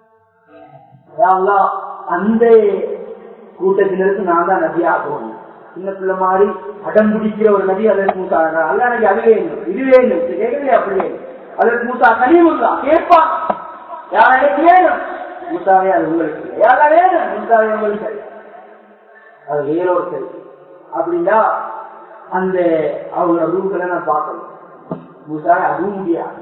அந்த கூட்டத்தினருக்கு நான் தான் நதியாக போகணும் சின்ன பிள்ளை மாதிரி அடம் பிடிக்கிற ஒரு நபி அதற்கு மூசா அல்ல எனக்கு அது வேணும் இது வேணும் கேட்கவே அப்படி வேணும் அதற்கு மூசா கனிமுல்லா கேட்பான் யாருக்கு வேணும் மூசாவே அது உங்களுக்கு இல்லை. யாரா வேணும் மூசாவே உங்களுக்கு சரி அது வேறொரு சரி அப்படின்னா அந்த அவங்களோட ரூம்களை நான் பார்க்கணும் மூசாவே அதுவும் முடியாது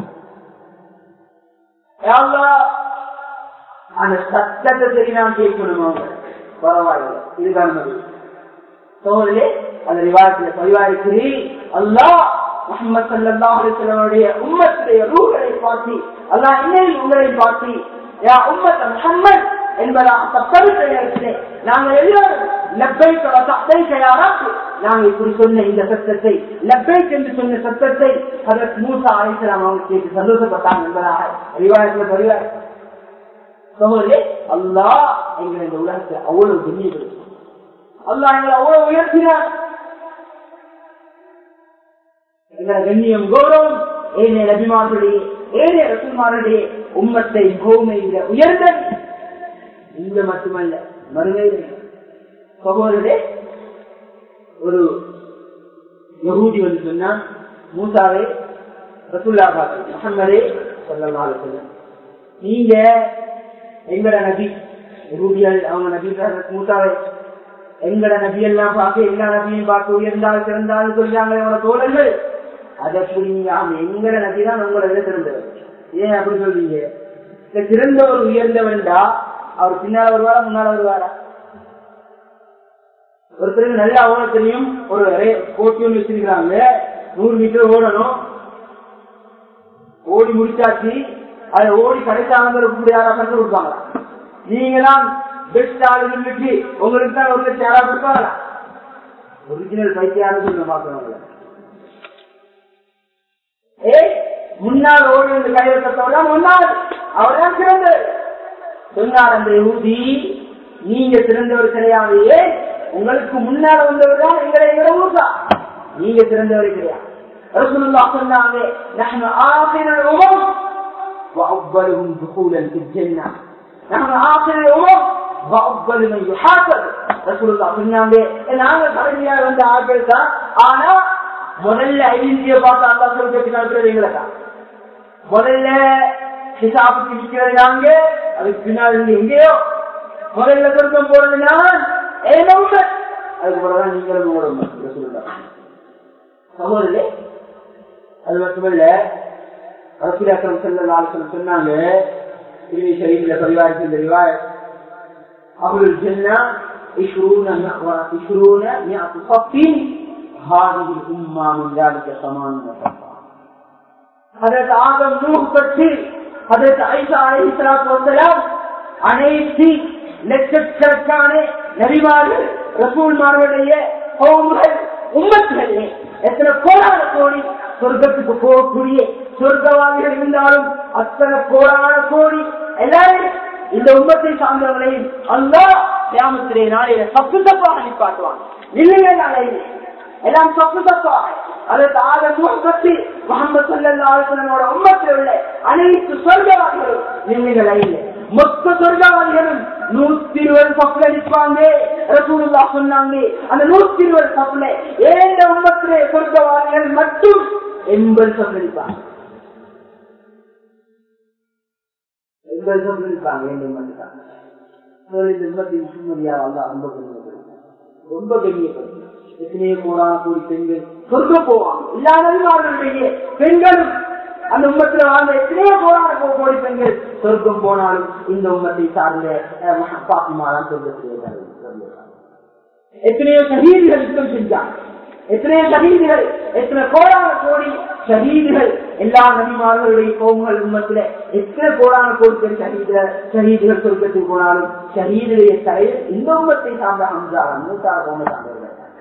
யா அல்லாஹ், அந்த சத்தத்தை சரி நான் கேட்கணும் அவங்க பரவாயில்லை இதுதான் நபி சோழர்களே அந்த ரிவாயத்தில் பதிவாயிற்று அல்லாஹ் முகமது சல்லல்லாஹு அலைஹி வஸல்லமுடைய உம்மத்துடைய ரூஹ்களை பார்த்து அல்லாஹ் இன்னைக்கு உங்களை பார்த்து யா உம்மத் முஹம்மத் என்பதாக சத்தமிட்ட நேரத்திலே நாங்கள் எல்லாரும் லப்பைக் வ தஹ்தைக யா ரப் நாங்கள் இப்படி சொன்ன இந்த சத்தத்தை லப்பைக் என்று சொன்ன சத்தத்தை ஹஜரத் மூசா அலைஹிஸ்ஸலாம் அவங்க கேட்டு சந்தோஷப்பட்டாங்க என்பதாக ரிவாயத்தில் பதிவாயிற்று சகோதரே அல்லாஹ் எங்களை இந்த உலகத்தை அவ்வளவு கண்ணியப்படுத்தி அல்லாஹ் எங்களை அவ்வளவு உயர்த்தினார் எங்களை கண்ணியம் கௌரவம் ஏனைய நபிமார்களுடைய ஏனைய ரசூல்மார்களுடைய உம்மத்தை பூமியில உயர்ந்த இங்க மட்டுமல்ல மறுமையில் சகோதரே ஒரு யகூதி வந்து சொன்னா மூசாவே ரசூல்லா பாத்து முகம்மதே சொல்லலாம் சொல்லுங்க நீங்க எங்கட நபி ரூபியல் அவங்க நபி மூசாவை எங்கட நபி எல்லாம் பார்த்து எல்லா நபியும் பார்த்து உயர்ந்தால் சிறந்தால் சொல்றாங்க அவனோட தோழர்கள் அதை புரியுங்க அவன் எங்கட நபி தான் உங்களை விட சிறந்தவர் ஏன் அப்படி சொல்றீங்க இந்த சிறந்தவர் உயர்ந்தவன்டா அவர் பின்னால வருவாரா முன்னால வருவாரா ஒருத்தருக்கு நல்ல அவன தெரியும் ஒரு போட்டி ஒன்று வச்சிருக்கிறாங்க நூறு மீட்டர் ஓடணும் ஓடி முடிச்சாச்சு அதை ஓடி கடைசாங்க யாரா கண்டு கொடுப்பாங்களா நீங்க தான் பெஸ்ட் ஆளுங்களுக்கு உங்களுக்கு தான் ஒரு லட்சம் யாரா கொடுப்பாங்களா ஒரிஜினல் பைத்தியாரு சொல்ல பாக்குறவங்கள ஏ முன்னாள் ஓடி வந்து கைவசத்தோட முன்னாள் அவர் தான் சிறந்தவர் சொன்னார் அந்த ஊதி நீங்க சிறந்தவர் கிடையாது உங்களுக்கு முன்னால வந்தவர் தான் எங்களை எங்களை ஊசா நீங்க சிறந்தவர் கிடையாது ரசூலுல்லாஹ் சொன்னாங்க نحن آخر الأمم وأفضلهم دخولا في الجنة نحن آخر الأمم وأفضل من يحاسب رسول الله சொன்னாங்க நாங்க கடைசியா வந்த ஆட்கள் தான் ஆனா முதல்ல ஐந்திய பார்த்து அல்லா சொல்லிட்டு நடத்துறது எங்களை தான் முதல்ல ஹிசாபுக்கு நிற்கிறது நாங்க அதுக்கு பின்னாடி இருந்து எங்கேயோ முதல்ல சொர்க்கம் போறது நான் ஏன் அதுக்கு பிறகுதான் நீங்களும் உங்களோட சொல்லுங்க சகோதரே அது மட்டுமல்ல ரசூலாக்கம் செல்ல சொன்னாங்க திருவி ஷரீஃபில பரிவாரத்தில் இந்த ரிவாய் அபுல் ஜன்னா இஷ்ரூன இஷ்ரூன மிஅத்து صفين هذه الأمة من ذلك ثمان صفا ஹதரத் ஆதம் நூஹ் பற்றி ஹதரத் ஐசா அலைஹிஸ்ஸலாத்து வஸலாம் அனைத்து லட்சக்கணக்கான நபிமார்கள் ரசூல்மார்களுடைய கௌம்கள் உம்மத்துகளே எத்தனை கோடான கோடி சொர்க்கத்துக்கு போகக்கூடிய சொர்க்கவாதிகள் இருந்தாலும் அத்தனை கோடான கோடி எல்லாரும் இந்த உம்மத்தை சார்ந்தவர்களையும் அல்லா கிராமத்திலே நாளையில சப்பு தப்பாக நிப்பாட்டுவாங்க இல்லையே நாளையிலே எல்லாம் சொப்பு தப்பாக அதற்கு ஆதம் பற்றி முகமது சல்லாஹோட உம்மத்தில் உள்ள அனைத்து சொர்க்கவாதிகளும் நீங்கள் இல்லை மொத்த சொர்க்கவாதிகளும் நூத்தி இருபது பப்புல நிற்பாங்க ரசூலுல்லா சொன்னாங்க அந்த நூத்தி இருபது பப்புல ஏழு உம்மத்திலே சொர்க்கவாதிகள் மட்டும் எண்பது பப்புல நிற்பாங்க எண்பது பப்புல நிற்பாங்க ஏழு உம்மத்துக்காங்க இந்த உம்மத்தை முகமதியா வந்தா ரொம்ப கண்ணியப்படுத்த ரொம்ப கண்ணியப்படுத்த எத்தனையோ கோடான கோடி பெண்கள் சொர்க்க போவாங்க எல்லா நபிமார்களுடைய பெண்களும் அந்த உம்மத்துல வாழ்ந்த எத்தனையோ கோடான கோடி பெண்கள் சொர்க்கம் போனாலும் இந்த உம்மத்தை சார்ந்த பாத்திமாதான் சொர்க்கத்திலே எத்தனையோ சகீதிகள் யுத்தம் செஞ்சாங்க எத்தனையோ சகீதிகள் எத்தனை கோடான கோடி ஷஹீதுகள் எல்லா நபிமார்களுடைய கோமுகள் உண்மத்துல எத்தனை கோடான கோடி பேர் ஷஹீத ஷஹீதுகள் சொர்க்கத்துக்கு போனாலும் ஷஹீதுடைய தலைவர் இந்த உம்மத்தை சார்ந்த ஹம்சா மூசா கோம சார்ந்தவர்கள்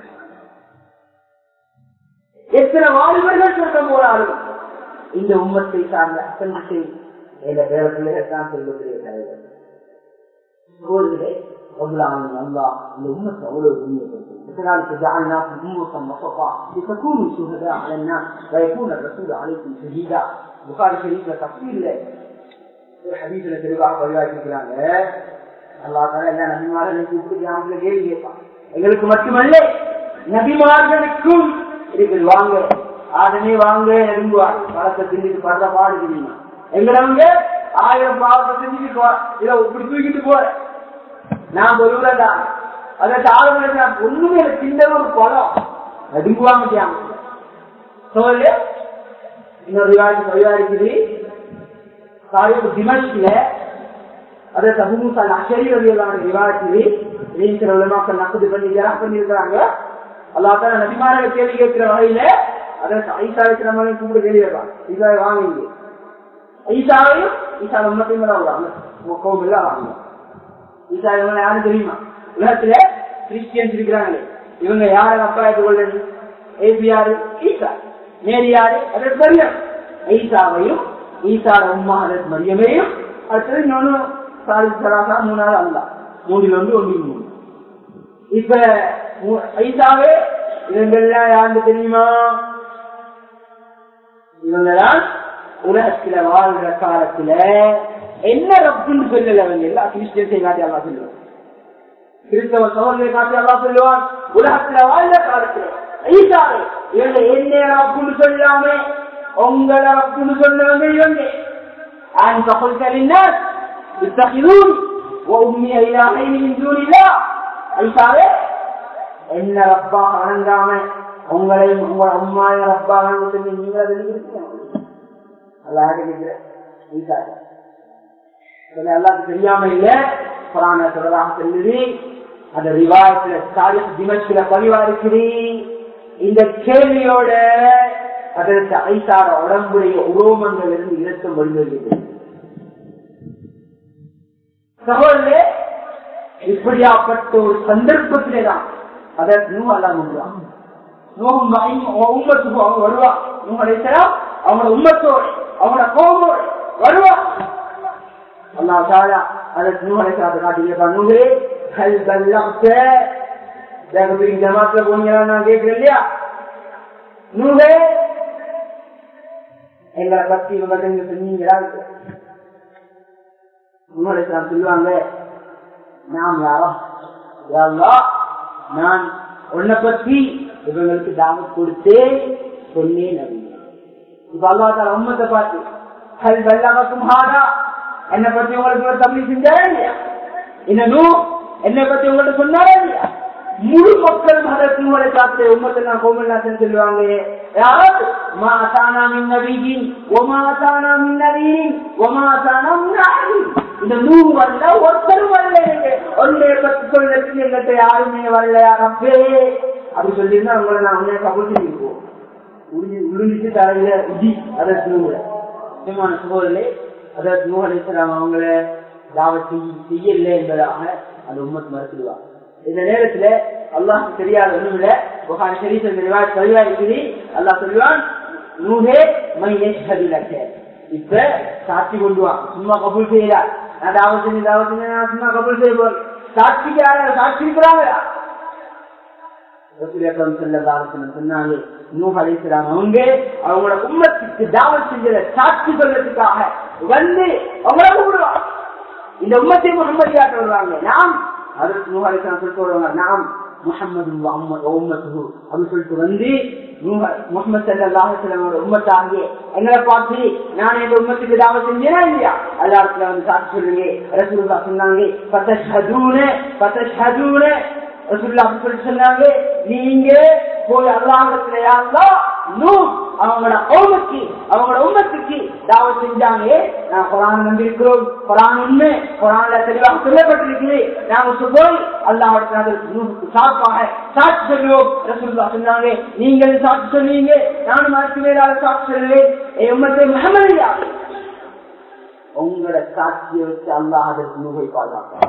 எத்தனை வாலிபர்கள் சொர்க்கம் போனாலும் இந்த உம்மத்தை சார்ந்த அத்தனை வேற பிள்ளைகள் தான் செல்வதிலே தலைவர் சோழர்களே الله الأمة أولى الدنيا وكذلك جعلناكم أمة وسطا لتكونوا شهداء على الناس ويكون الرسول عليكم شهيدا بخاري شريف تفسير له الحديث اللي تلقى رواية இருக்கிறாங்க அல்லா தால எல்லா நபிமாரும் கூப்பிட்டு கிராமத்துல கேள்வி கேட்பான் எங்களுக்கு மட்டுமல்ல நபிமார்களுக்கும் இருக்குது வாங்க ஆடனே வாங்க நெருங்குவார் பழத்தை திண்டிட்டு படுற பாடு தெரியுமா எங்களவங்க ஆயிரம் பாவத்தை செஞ்சுட்டு போற இதை இப்படி தூக்கிட்டு போற நான் சொல்லுறேன் அதற்கு ஆளுநர் ஒண்ணுமே சின்ன ஒரு பழம் நடுங்குவாங்க சொல்லு இன்னொரு விவாதி விவாதிக்குது சாரிப்பு திமஷ்ல அதை தபுமுசா அஷரி வழியிலான விவாதிக்குது நீங்க உலமாக்கள் நக்குது பண்ணி ஜெராக் பண்ணியிருக்கிறாங்க அல்லாத்தால நபிமாரக கேள்வி கேட்கிற வகையில அதை ஐசா வைக்கிற மாதிரி கூப்பிட கேள்வி கேட்பான் ஈசாவை வாங்குங்க ஈசாவையும் ஈசா உம்மத்தையும் தான் வாங்க கோவில் வாங்க ஈசா இவங்க யாரும் தெரியுமா உலகத்துல கிறிஸ்டியன்ஸ் இருக்கிறாங்களே இவங்க யாரை அப்பா கொள்ளது ஏபி யாரு ஈசா மேரி யாரு அதற்கு மரியம் ஈசாவையும் ஈசாட உம்மா அதற்கு மரியமையும் அடுத்தது இன்னொன்னு சாரி சராசா மூணாவது அல்லா மூணில் ஒன்று ஒன்று மூணு இப்ப ஐசாவே இவங்கெல்லாம் யாருக்கு தெரியுமா இவங்கதான் உலகத்துல வாழ்ற காலத்துல என்ன ரப்புன்னு சொல்லல அவங்க எல்லா கிறிஸ்டியன்ஸை காட்டி அல்லா சொல்லுவாங்க கிறிஸ்தவ சோழனை காட்டி அல்லா சொல்லுவான் உலகத்துல வாழ்ற காலத்துல ஐசாவே இவங்க என்ன ரப்புன்னு சொல்லாம உங்களை ரப்புன்னு சொன்னவங்க இவங்க أنت قلت للناس اتخذون وأمي إلهين من دون الله ஐசாவே என்ன ரப்பா வணங்காம உங்களையும் உங்கள அம்மாவை ரப்பா வணங்க நீங்க எல்லாத்துக்கும் தெரியாம இல்ல புராண சொல்றதாக சொல்லுது அந்த ரிவாயத்துல சாலிஸ் திமஷ்ல பதிவா இருக்குது இந்த கேள்வியோட அதற்கு ஐசார உடம்புடைய உரோமங்கள் இருந்து இரத்தம் வழிவருகிறது சகோதரே இப்படியாப்பட்ட ஒரு சந்தர்ப்பத்திலே தான் அதற்கு எல்லாம் உண்டான் உம்மத்துக்கு அவங்க வருவா உங்களுடைய அவங்களோட உம்மத்தோடு அவங்களோட கோபோடு வருவா அல்லா தாரா அதற்கு நூலை சாப்பிட்டு காட்டியிருப்பா நூலே கல் கல்லாத்த ஜமாத்துல போனீங்களா நான் கேட்கிறேன் இல்லையா நூலே எங்களை பத்தி இவங்க சொன்னீங்களா நூலை சாப்பிட்டு சொல்லுவாங்க நாம் யாரோ யாரா நான் உன்னை பத்தி இவங்களுக்கு தாவத் கொடுத்தே சொன்னேன் அப்படின்னு இப்ப அல்லா தால உம்மத்தை பார்த்து ஹல் வெள்ளவக்கும் ஹாரா என்னை பத்தி உங்களுக்கு ஒரு தம்பி செஞ்சாரா இல்லையா இன்னும் என்னை பத்தி உங்கள்கிட்ட சொன்னாரா இல்லையா முழு மக்கள் மதத்தின் உங்களை பார்த்து உம்மத்தை நான் கோமல்நாசன் சொல்லுவாங்க யாராவது மாசானா மின் நபியின் ஒமாசானா மின் நபியின் ஒமாசானா மின் இந்த நூறு வரல ஒருத்தரும் வரல ஒன்றைய பத்தி சொல்றதுக்கு எங்கிட்ட யாருமே வரல யாரப்பே அப்படி சொல்லியிருந்தா உங்களை நான் உண்மையை கபூல் செஞ்சிருப்போம் உளுந்துச்சு தலையில உதி அதற்கு நூறு முக்கியமான சுகோலே அதற்கு நூகலேஸ்வரம் அவங்கள தாவத்தை செய்யல என்பதாக அந்த உம்மத் மறுத்துடுவாங்க இந்த நேரத்துல அல்லாஹ் தெரியாத ஒண்ணும் இல்ல புகார் ஷரீஃப் பதிவா இருக்குது அல்லாஹ் சொல்லுவான் நூகே மை எஷ்ஹதிலக்க இப்ப சாட்சி கொண்டு வா சும்மா கபூல் செய்யலாம் நான் தாவத் செஞ்சு தாவத் செஞ்சு நான் சும்மா கபூல் செய்ய போறேன் சாட்சிக்கு யார சாட்சி இருக்கிறாங்களா சொன்னாங்க அவங்க அவங்களோட உம்மத்துக்கு தாவத் செஞ்சத சாட்சி சொல்றதுக்காக வந்து அவங்கள கூப்பிடுவாங்க இந்த உம்மத்தை முகமதியாட்ட வருவாங்க நாம் அதற்கு நூஹாலிசன் சொல்லிட்டு வருவாங்க நாம் முகமது உம்மத்து அப்படின்னு சொல்லிட்டு வந்து முகமது சல்லாஹலமோட உம்மத்தாகிய எங்களை பார்த்து நான் எங்க உம்மத்துக்கு தாவ செஞ்சேனா இல்லையா எல்லாத்துல வந்து சாட்சி சொல்லுங்க ரசூல்லா சொன்னாங்க பத்தூனு பத்தூனு ரசூல்லா அப்படி சொல்லிட்டு சொன்னாங்க நீங்க போய் அல்லாஹத்துல யாருந்தா நூ அவங்களோட ஓமக்கு அவங்களோட உம்மத்துக்கு தாவ செஞ்சாங்க நான் குரான் நம்பியிருக்கிறோம் குரான் உண்மை குரான்ல தெளிவாக சொல்லப்பட்டிருக்குது நாங்க போய் அல்லாஹ் சாப்பாக சாட்சி சொல்லுவோம் ரசூல்லா சொன்னாங்க நீங்கள் சாட்சி சொன்னீங்க நானும் அதுக்கு மேலால சாட்சி சொல்லுவேன் என் உம்மத்தை முகமது உங்களோட சாட்சியை வச்சு அல்லாஹ் அதற்கு நூகை பாதுகாப்பாங்க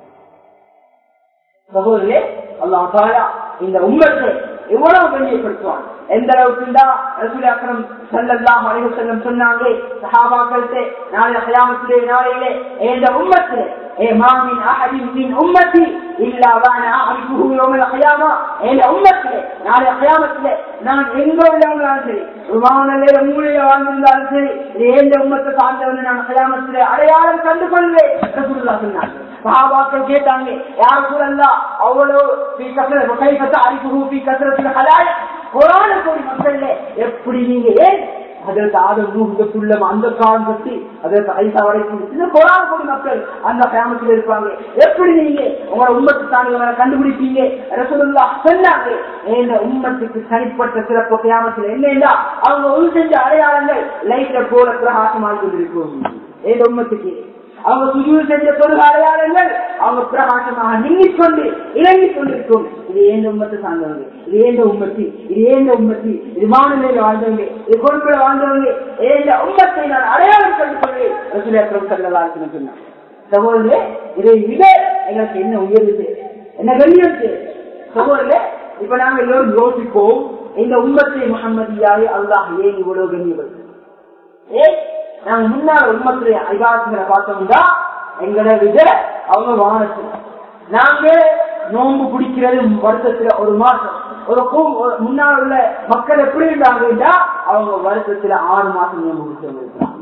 சகோதரே அல்லாஹ் இந்த உம்மத்தை எவ்வளவு கண்ணியப்படுத்துவான் எந்த அளவுக்கு ரசூல் அக்ரம் சல்லல்லாஹு அலைஹி வஸல்லம் சொன்னாங்க சஹாபாக்களுக்கு நாளை கியாமத்திலே நாளையிலே இந்த உம்மத்திலே ஏ மாமின் அஹதின் மின் உம்மத்தி இல்லா வான அஅரிஃபுஹு யௌமல் கியாமா இந்த உம்மத்திலே நாளை கியாமத்திலே நான் எங்க உள்ளவங்களாலும் சரி விமானலே மூலையில வாழ்ந்திருந்தாலும் சரி இது எந்த உம்மத்தை சார்ந்தவன் நான் கியாமத்திலே அடையாளம் கண்டு கொள்வேன் ரசூலுல்லாஹ் சொன்னாங்க சஹாபாக்கள் கேட்டாங்க யார் சொல்லலாம் அவ்வளவு கசரத்து அறிவு கசரத்துல ஹலால் குரான கோடி மக்கள்ல எப்படி நீங்க ஏன் அதற்கு ஆதம் நூறுக்குள்ள அந்த காலம் பற்றி அதற்கு ஐசா வரைக்கும் இந்த கோடான கோடி மக்கள் அந்த ஃபேமஸ்ல இருப்பாங்க எப்படி நீங்க உங்களோட உண்மத்து தாங்க கண்டுபிடிப்பீங்க ரசூலுல்லா சொன்னாங்க இந்த உண்மத்துக்கு தனிப்பட்ட சிறப்பு கியாமத்தில் என்னன்னா அவங்க உள் செஞ்ச அடையாளங்கள் லைட்ல போல பிரகாசமாக கொண்டிருக்கும் இந்த உண்மத்துக்கு அவங்க சுஜூர் செஞ்ச தொழுக அடையாளங்கள் அவங்க பிரகாசமாக நின்னிக் கொண்டு இறங்கிக் கொண்டிருக்கும் இது ஏந்த உம்மத்தை சார்ந்தவங்க இது ஏந்த உம்மத்தி இது ஏந்த உம்மத்தி இது மாநிலையில வாழ்ந்தவங்க இது பொறுப்பில் வாழ்ந்தவங்க ஏந்த உம்மத்தை நான் அடையாளம் கண்டு கொள்வேன் ரசூலியாக்கம் செல்லலாம் சொன்னாங்க சகோதரே இதை விட எங்களுக்கு என்ன உயர்வு தேவை என்ன கண்ணியம் தேவை சகோதரே இப்ப நாங்க எல்லோரும் யோசிப்போம் இந்த உம்மத்தை முகமதியாவே அல்லாஹ் ஏன் இவ்வளவு கண்ணியப்படுது ஏன் நாங்க முன்னாள் உண்மத்துடைய ஐகாசங்களை பார்த்தோம்னா எங்களை விட அவங்க வானத்தில் நாங்க நோன்பு பிடிக்கிறது வருஷத்துல ஒரு மாசம் ஒரு முன்னால் உள்ள மக்கள் எப்படி இருந்தாங்கன்னா அவங்க வருஷத்துல ஆறு மாசம் நோன்பு பிடிச்சவங்க இருக்கிறாங்க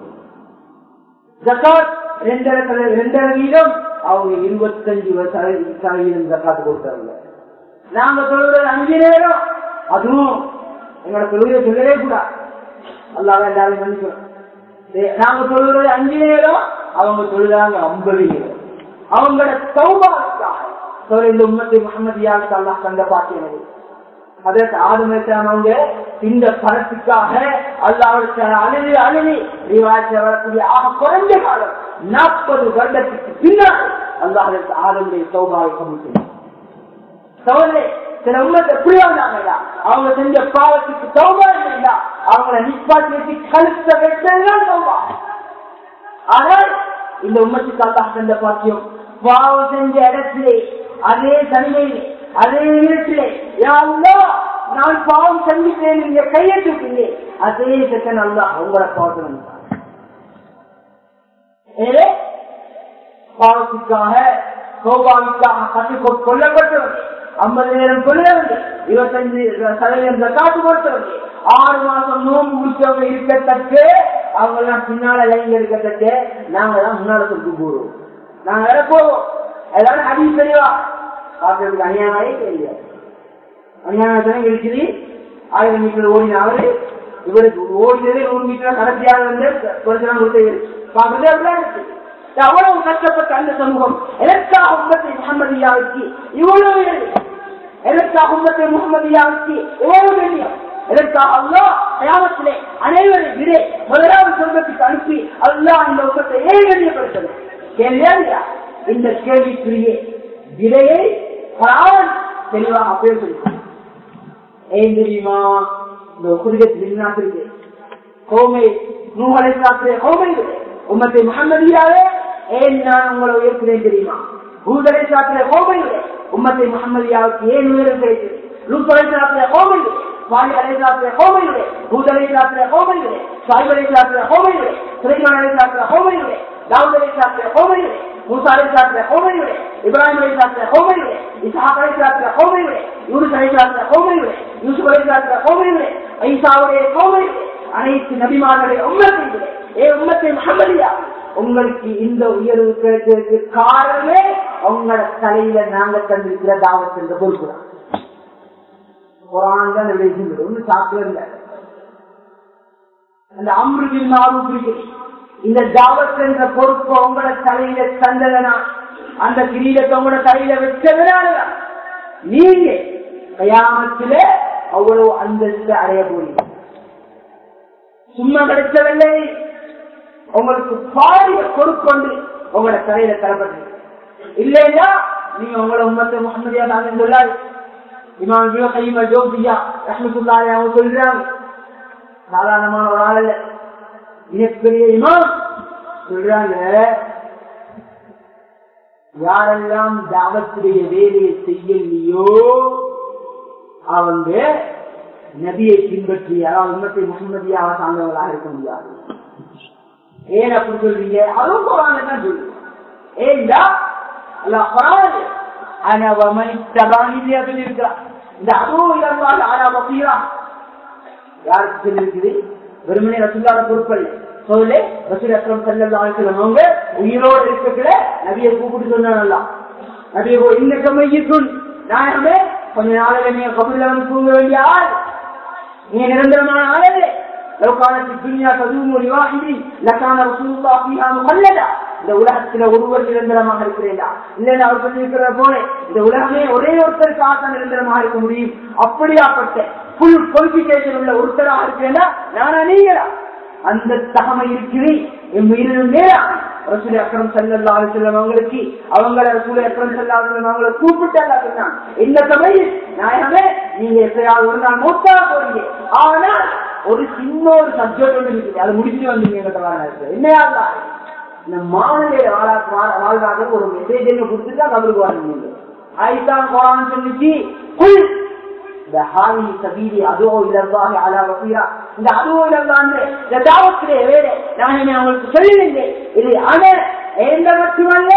ஜக்காத் ரெண்டரை ரெண்டரை வீதம் அவங்க இருபத்தஞ்சு சதவீதம் ஜக்காத்து கொடுத்தாங்க நாங்க சொல்றது அஞ்சு நேரம் அதுவும் எங்களோட தொழிலை சொல்லவே கூடாது அல்லாத எல்லாரும் மன்னிக்கணும் நாங்க சொல்றது அஞ்சு நேரம் அவங்க சொல்லுறாங்க ஐம்பது நேரம் அவங்களோட சௌபாவுக்காக சொல்ற இந்த உண்மத்தை முகமதியாக அல்லாஹ் கண்ட பாக்கியனது அதற்கு ஆதமேற்றவங்க இந்த பணத்துக்காக அல்லாவுக்கு அழுது அழுதி ரிவாயத்தில் வரக்கூடிய ஆக குறைஞ்ச காலம் நாற்பது வருடத்துக்கு பின்னால் அல்லாஹ் ஆதமுடைய சௌபாவை கமிட்டினார் சோதனை சில உண்மத்தை எப்படி வந்தாங்கடா அவங்க செஞ்ச பாவத்துக்கு சௌபா இல்லையா அவங்கள நிப்பாட்டி வச்சு கழுத்த வெட்டதான் சௌபா ஆனால் இந்த உண்மத்துக்காக செஞ்ச பாக்கியம் பாவம் செஞ்ச இடத்திலே அதே தனிமையிலே அதே இடத்திலே யாருந்தோ நான் பாவம் செஞ்சுட்டேன் நீங்க கையை தூக்கிங்க அதே செகண்ட் அல்ல அவங்களோட பாவத்தை ஏ பாவத்துக்காக சோபாவுக்காக கற்றுக் கொல்லப்பட்டவர்கள் ஐம்பது நேரம் கொள்ளவங்க இருபத்தஞ்சு சதவீதம் காட்டு கொடுத்தவங்க ஆறு மாசம் நோம்பு முடிச்சவங்க இருக்கத்தக்க அவங்க எல்லாம் பின்னால லைன்ல இருக்கத்தக்க நாங்க எல்லாம் முன்னால சொல்லி போடுவோம் நாங்க வேற போவோம் எல்லாரும் அடி தெரியவா பாக்குறதுக்கு அநியாயமாயே தெரியாது அநியாயத்தான் இருக்குது ஆயிரம் மீட்டர் ஓடினாவது இவருக்கு ஓடினதே நூறு மீட்டர் கடைசியாக வந்து கொஞ்ச நாள் கொடுத்து பாக்குறது அப்படிலாம் இருக்கு அவ்வளவு கஷ்டப்பட்ட அந்த சமூகம் எதற்காக உம்மத்தை முகமதியாவுக்கு இவ்வளவு எதற்காக உம்மத்தை முகமதியாவுக்கு இவ்வளவு கண்ணியம் எதற்காக அல்லா கயாமத்திலே அனைவரை விடே முதலாவது சொர்க்கத்துக்கு அனுப்பி அல்லா இந்த உம்மத்தை ஏன் கண்ணியப்படுத்தணும் கேள்வியா இல்லையா இந்த கேள்விக்குரிய விடையை பராவன் தெளிவாக அப்பயே சொல்லிட்டான் ஏன் தெரியுமா இந்த குதிகத்தில் இருக்கு கோமை நூகலை சாப்பிட கோமை உம்மத்தை முகமதியாவே ஏன் நான் உங்களை உயர்த்துறேன் தெரியுமா பூதலை சாப்பிட கோமை உம்மத்தை முகமதியாவுக்கு ஏன் உயரம் கிடைத்தது லூத்தலை சாப்பிட கோமை வாலி அலை சாப்பிட கோமை பூதலை சாப்பிட கோமை சாய்வலை சாப்பிட கோமை சுலைமான் சாப்பிட கோமை தாவூதலை சாப்பிட கோமை மூசாலை சாப்பிட கோமை இப்ராஹிம் அலை சாப்பிட கோமை இசாக் அலை சாப்பிட கோமை யூனுஸ் அலை சாப்பிட கோமை யூசுப் அலை சாப்பிட கோமை ஐசாவுடைய கோமை அனைத்து நபிமார்களுடைய உம்மத்தை ஏ உம்மத்தை முகமதியா உங்களுக்கு இந்த உயர்வு கிடைக்கிறதுக்கு காரணமே உங்களோட தலையில நாங்க தந்திருக்கிற தாவத் என்ற பொறுப்பு தான் குரான் தான் ஒன்னும் சாப்பிட இல்லை அந்த அம்ருவில் மாறும் இந்த தாவத் என்ற பொறுப்பு உங்களோட தலையில தந்ததனா அந்த கிரீடத்தை உங்களோட தலையில வச்சதுனாலதான் நீங்க கயாமத்தில அவ்வளவு அந்தஸ்து அடைய போறீங்க சும்மா கிடைச்சவில்லை உங்களுக்கு பாரிய பொறுப்பொண்டு உங்களோட தலையில தரப்பட்டு இல்லையா நீங்க உங்களோட உம்மத்தை முகமதியா தாங்க சொல்லாது இமாம் கைமா ஜோபியா ரஹமத்துல்லாரி அவங்க சொல்றாங்க சாதாரணமான ஒரு ஆள் இல்ல மிகப்பெரிய இமாம் சொல்றாங்க யாரெல்லாம் தாவத்துடைய வேலையை செய்யலையோ அவங்க நபியை பின்பற்றி அதாவது உண்மத்தை முகமதியாக சார்ந்தவர்களாக இருக்க முடியாது ஏன் அப்படி சொல்றீங்க அதுவும் குரான் தான் சொல்லுங்க ஏண்டா அல்ல குரான் இருக்கிறான் இந்த அதுவும் இருந்தால் ஆனா பசீரா யாருக்கு சொல்லிருக்குது வெறுமனே ரசுல்லாத பொருட்கள் சொல்லு ரசூல் அக்ரம் சல்லல்லாஹு அவங்க உயிரோடு இருக்கக்குள்ள நபியை கூப்பிட்டு சொன்னாங்க நபியை போ இன்னக்க மையத்துள் நாயகமே கொஞ்ச நாளில நீங்க கபில வந்து தூங்க வேண்டிய ஆள் நீங்க நிரந்தரமான ஆளே لو كانت الدنيا تدوم لواحد لكان رسول الله فيها مخلدا இந்த உலகத்துல ஒருவர் நிரந்தரமாக இருக்கிறேன்டா இல்லைன்னா அவர் சொல்லியிருக்கிற போல இந்த உலகமே ஒரே ஒருத்தருக்காக நிரந்தரமாக இருக்க முடியும் அப்படியாப்பட்ட புல் குவாலிபிகேஷன் உள்ள ஒருத்தராக இருக்கிறேன்னா நானா நீங்களா அந்த தகமை இருக்கிறேன் என் உயிரினும் நேரா ரசூல் அக்ரம் சல்லா செல்லம் அவங்களுக்கு அவங்கள ரசூல் அக்ரம் சல்லா செல்லம் அவங்கள கூப்பிட்டாங்க சொன்னான் இந்த சமயம் நாயகமே நீங்க எப்பயாவது ஒரு நாள் மூத்தா போறீங்க ஆனா ஒரு சின்ன ஒரு சப்ஜெக்ட் ஒன்று இருக்குது அதை முடிச்சுட்டு வந்தீங்க என்னையா இந்த மாநில வாழ்வாக ஒரு மெசேஜ் கொடுத்துட்டா கபருக்கு வாங்க ஆயிட்டான் குரான் சொல்லிச்சு குல் இந்த ஹாவி சபீரி அதோ இலவாக அலா வசீரா இந்த அதோ இலவான்னு இந்த தாவத்திலே வேலை நான் இனி அவங்களுக்கு சொல்லிருந்தேன் இது அன எந்த மட்டுமல்ல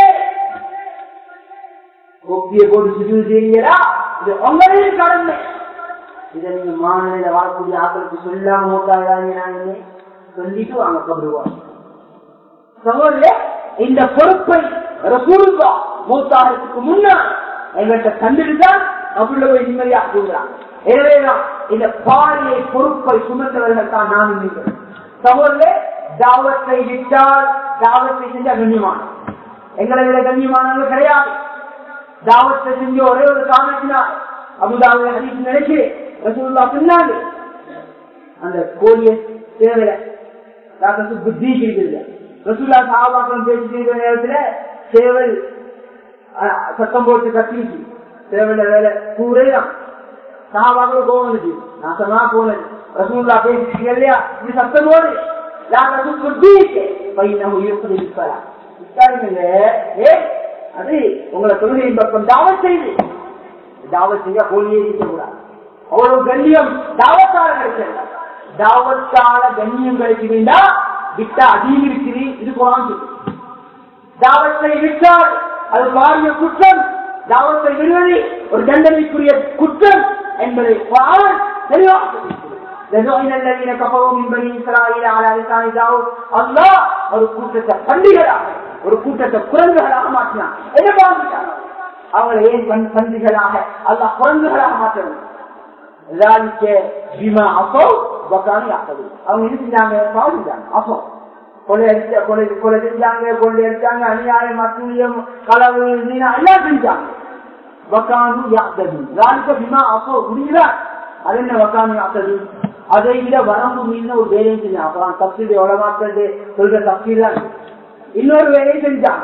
கோப்பிய போட்டு சுஜு செய்யறா இது உங்களே கடமை இதை நீங்க மாநில வாழக்கூடிய ஆக்களுக்கு சொல்லாம மூட்டாங்க நான் சொல்லிட்டு வாங்க கபருவாங்க சகோதரே இந்த பொறுப்பை ரசூலுல்லா மூத்தாகிறதுக்கு முன்னால் எங்கள்கிட்ட தந்துட்டுதான் அவ்வளோ நிம்மதியாக தூங்குறாங்க எனவேதான் இந்த பாரியை பொறுப்பை சுமந்தவர்கள் தான் நானும் நீங்கள் சகோதரே தாவத்தை விட்டால் தாவத்தை செஞ்ச கண்ணியமான எங்களை விட கண்ணியமானவங்க கிடையாது தாவத்தை செஞ்ச ஒரே ஒரு காரணத்தினால் அபுதாபுல ஹதீஸ் நினைக்கிறேன் ரசூலுல்லா சொன்னாங்க அந்த கோழியை தேவையில்லை டாக்டர் புத்தி இருக்கிறது ரசூல்லா சாபாக்கள் பேசிட்டு நேரத்துல சேவல் சத்தம் போட்டு கட்டிச்சு சேவல வேலை கூரைதான் சாபாக்கள் கோவம் வந்துச்சு நாசமா போனது ரசூல்லா பேசிட்டு இல்லையா இது சத்தம் போடு டாக்டர் புத்தி பையன் உயிர்ப்பது இருக்கலாம் விசாரிங்க ஏ அது உங்களை தொழுகையின் பக்கம் தாவத் செய்து தாவத் செஞ்சா கோழியே இருக்கக்கூடாது அவ்வளவு கண்ணியம் தாவத்தால கிடைச்சது தாவத்தால கண்ணியம் கிடைக்கிறீங்களா விட்டா அதிகம் இருக்குது இது குரான் தாவத்தை விட்டால் அது பாரிய குற்றம் தாவத்தை விடுவது ஒரு தண்டனைக்குரிய குற்றம் என்பதை குரான் தெளிவாக ஒரு கூட்டத்தை பண்டிகளாக ஒரு கூட்டத்தை குரங்குகளாக மாற்றினான் என்ன பாதிச்சாங்க அவங்களை ஏன் பண்டிகளாக அல்ல குரங்குகளாக மாற்றணும் அவங்க என்ன செஞ்சாங்க பாதிச்சாங்க அப்போ கொலை அடிச்ச கொலை கொலை செஞ்சாங்க கொள்ளை அடிச்சாங்க அநியாயம் அசூயம் களவு எல்லாம் செஞ்சாங்க வக்கானு யாத்தது ராணிக்க பிமா அப்போ முடியல அது என்ன வக்கானு யாத்தது அதை விட வரம்பு மீன் ஒரு வேலையும் செஞ்சாங்க அப்புறம் தப்பில் எவ்வளவு மாற்றது சொல்ற தப்பில் இன்னொரு வேலையும் செஞ்சாங்க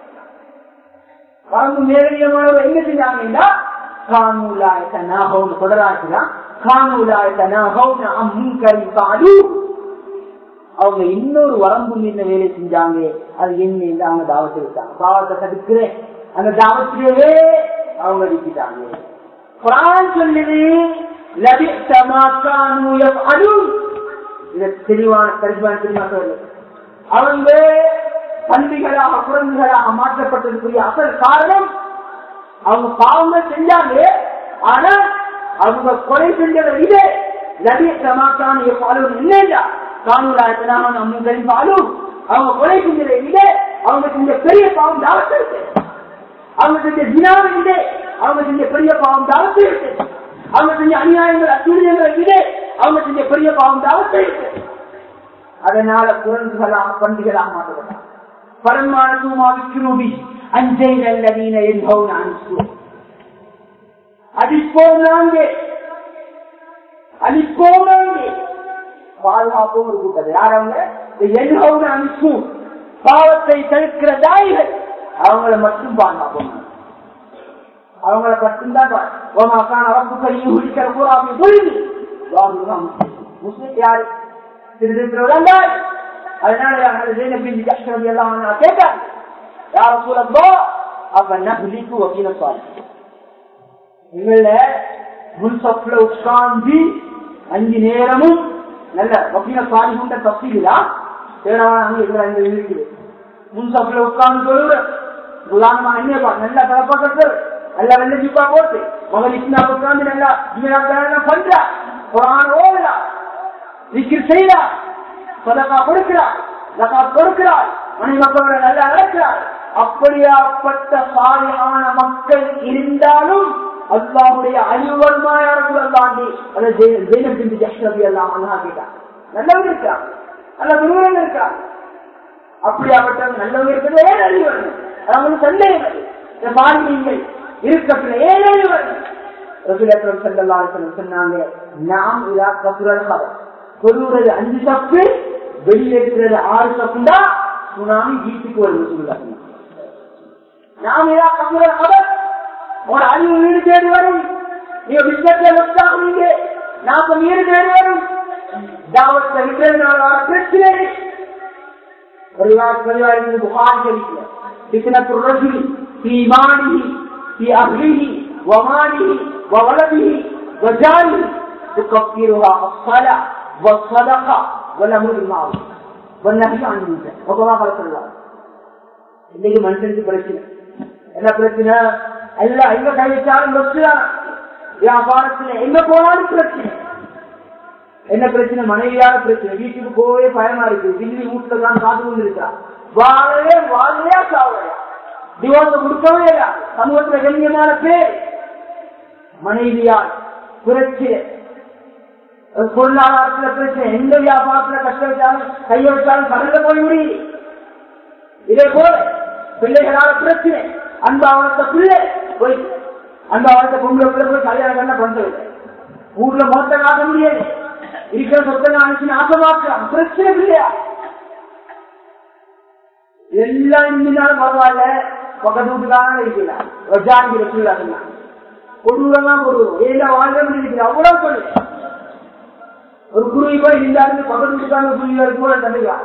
வரம்பு மேலதிகமானவர் என்ன செஞ்சாங்கன்னா காணூலாயத்த நாகோன்னு தொடராச்சுதான் காணூலாயத்த நாகோன்னு அம்முங்கரி பாடு அவங்க இன்னொரு வரம்பு மீறின வேலை செஞ்சாங்க அது என்ன அவங்க தாவத்தை விட்டாங்க பாவத்தை தடுக்கிறேன் அந்த தாவத்திலேயே அவங்க விட்டுட்டாங்க குரான் சொல்லுது தெளிவான தரிசமான தெரியுமா சொல்லு அவங்க பன்றிகளாக குரங்குகளாக மாற்றப்பட்டதுக்குரிய அசல் காரணம் அவங்க பாவங்கள் செஞ்சாங்க ஆனா அவங்க கொலை செஞ்சதை விட நபிய சமாக்கான பாலும் இல்லையா காணூராயத்தினால நம்ம பாலும் அவங்க கொலை செஞ்சதை விட அவங்க செஞ்ச பெரிய பாவம் தாவத்து இருக்கு அவங்க செஞ்ச தினாவை விட அவங்க செஞ்ச பெரிய பாவம் தாவத்து இருக்கு அவங்க செஞ்ச அநியாயங்கள் அத்துரியங்களை விட அவங்க செஞ்ச பெரிய பாவம் தாவத்து இருக்கு அதனால குரங்குகளாக பண்டிகளாக மாற்றப்பட்டாங்க فلما نسوا ما ذكروا به أنجينا الذين ينهون عن السوء அடிப்போம் நாங்க அடிப்போம் நாங்க பாதுகாப்பும் ஒரு கூட்டது யார் அவங்க என்ஹவுன் அனுப்பு பாவத்தை தடுக்கிற தாய்கள் அவங்கள மட்டும் பாதுகாப்போம் அவங்கள மட்டும்தான் ஓமாக்கான அரபு கையும் குடிக்கிற பூராமை புரியுது முஸ்லிம் யாரு திருத்திருக்கிறவர்கள் தான் அதனால ஜெயினபின் கஷ்டம் எல்லாம் நான் கேட்டேன் யார சூழப்போ அப்ப நகலிக்கு வக்கீல சுவாமி எங்கள முன் சொப்ல உட்கார்ந்து அஞ்சு நேரமும் நல்ல வக்கீல சுவாமி கொண்ட தப்பிகளா தேடவான எங்களை அங்க இருக்குது முன் சொப்ல உட்கார்ந்து சொல்லுற உதாரணமா என்ன நல்ல தலப்பக்கத்தில் நல்ல வெள்ள ஜிப்பா போட்டு மகள் இஸ்னா உட்கார்ந்து நல்லா ஜீவனா பண்றா குரான் ஓடுறா விக்கிர் செய்யறா சொதக்கா கொடுக்கிறா ஜகாத் கொடுக்கிறார் மணி மக்களோட நல்லா நடக்கிறார் அப்படியாப்பட்ட சாலையான மக்கள் இருந்தாலும் அல்லாவுடைய அழிவுமாயான தாண்டி அதை ஜெயினம் பிந்து ஜஷ்ரபி எல்லாம் அல்லா கேட்டார் நல்லவங்க இருக்காங்க நல்ல குருவங்க இருக்காங்க அப்படியாப்பட்ட நல்லவங்க இருக்கிறது ஏன் அழிவர்கள் அது அவங்களுக்கு சந்தேகம் இல்லை. இந்த பாலியங்கள் இருக்கட்டும் ஏன் அழிவர்கள் ரசூலுல்லாஹி ஸல்லல்லாஹு அலைஹி வஸல்லம் சொன்னாங்க நாம் இதா கசுரல் கதர் சொல்லுறது அஞ்சு தப்பு வெளியேற்றுறது ஆறு தப்புண்டா சுனாமி வீட்டுக்கு வருது சொல்லுங்க நாம் இதா கசுரல் கதர் ஒரு அழிவு வீடு தேடி வரும் நீங்க பிஸ்கட்ல வச்சாங்க நாம வீடு தேடி வரும் தாவத்தை விட்டுறதுனால வர பிரச்சனை परिवार परिवार में बुखार शरीफ है फितनत الرجل في ماله في أهله وماله وولده وجاره تكفرها الصلاة والصدقة والأمر بالمعروف والنهي عن المنكر وكما قال صلى الله عليه وسلم இன்னைக்கு மனுஷனுக்கு பிரச்சனை என்ன பிரச்சனை எல்லாம் எங்க கை வச்சாலும் வச்சுதான் வியாபாரத்துல எங்க போனாலும் பிரச்சனை என்ன பிரச்சனை மனைவியால பிரச்சனை வீட்டுக்கு போவே பயமா இருக்கு தில்லி வீட்டுல தான் காத்து கொண்டு இருக்கா வாழவே வாழலையா சாவலையா டிவோர்ஸ் கொடுக்கவே இல்ல சமூகத்துல கண்ணியமான பேர் மனைவியால் பிரச்சனை பொருளாதாரத்துல பிரச்சனை எந்த வியாபாரத்துல கஷ்டம் வச்சாலும் கைய வச்சாலும் கடல்ல போய் முடியுது இதே போல பிள்ளைகளால பிரச்சனை அந்த அவனத்த பிள்ளை போய் அந்த அவனத்த பொங்கல் பிள்ளை போய் கல்யாணம் பண்ண பண்றது ஊர்ல மொத்த காட்ட முடியாது இருக்கிற சொத்தை அனுப்பி நாசமாக்கலாம் பிரச்சனை இல்லையா எல்லாம் இருந்தாலும் பரவாயில்ல பக்கத்து வீட்டுக்காரங்க இருக்கிறார் வஜாங்கி வச்சுருக்காங்க கொடூரமா கொடூரம் ஏதா வாழ்க்கை இருக்கிற அவ்வளவு சொல்லு ஒரு குருவி போய் இருந்தாலும் பக்கத்து வீட்டுக்காரங்க குருவி வரைக்கும் கூட தந்துக்கலாம்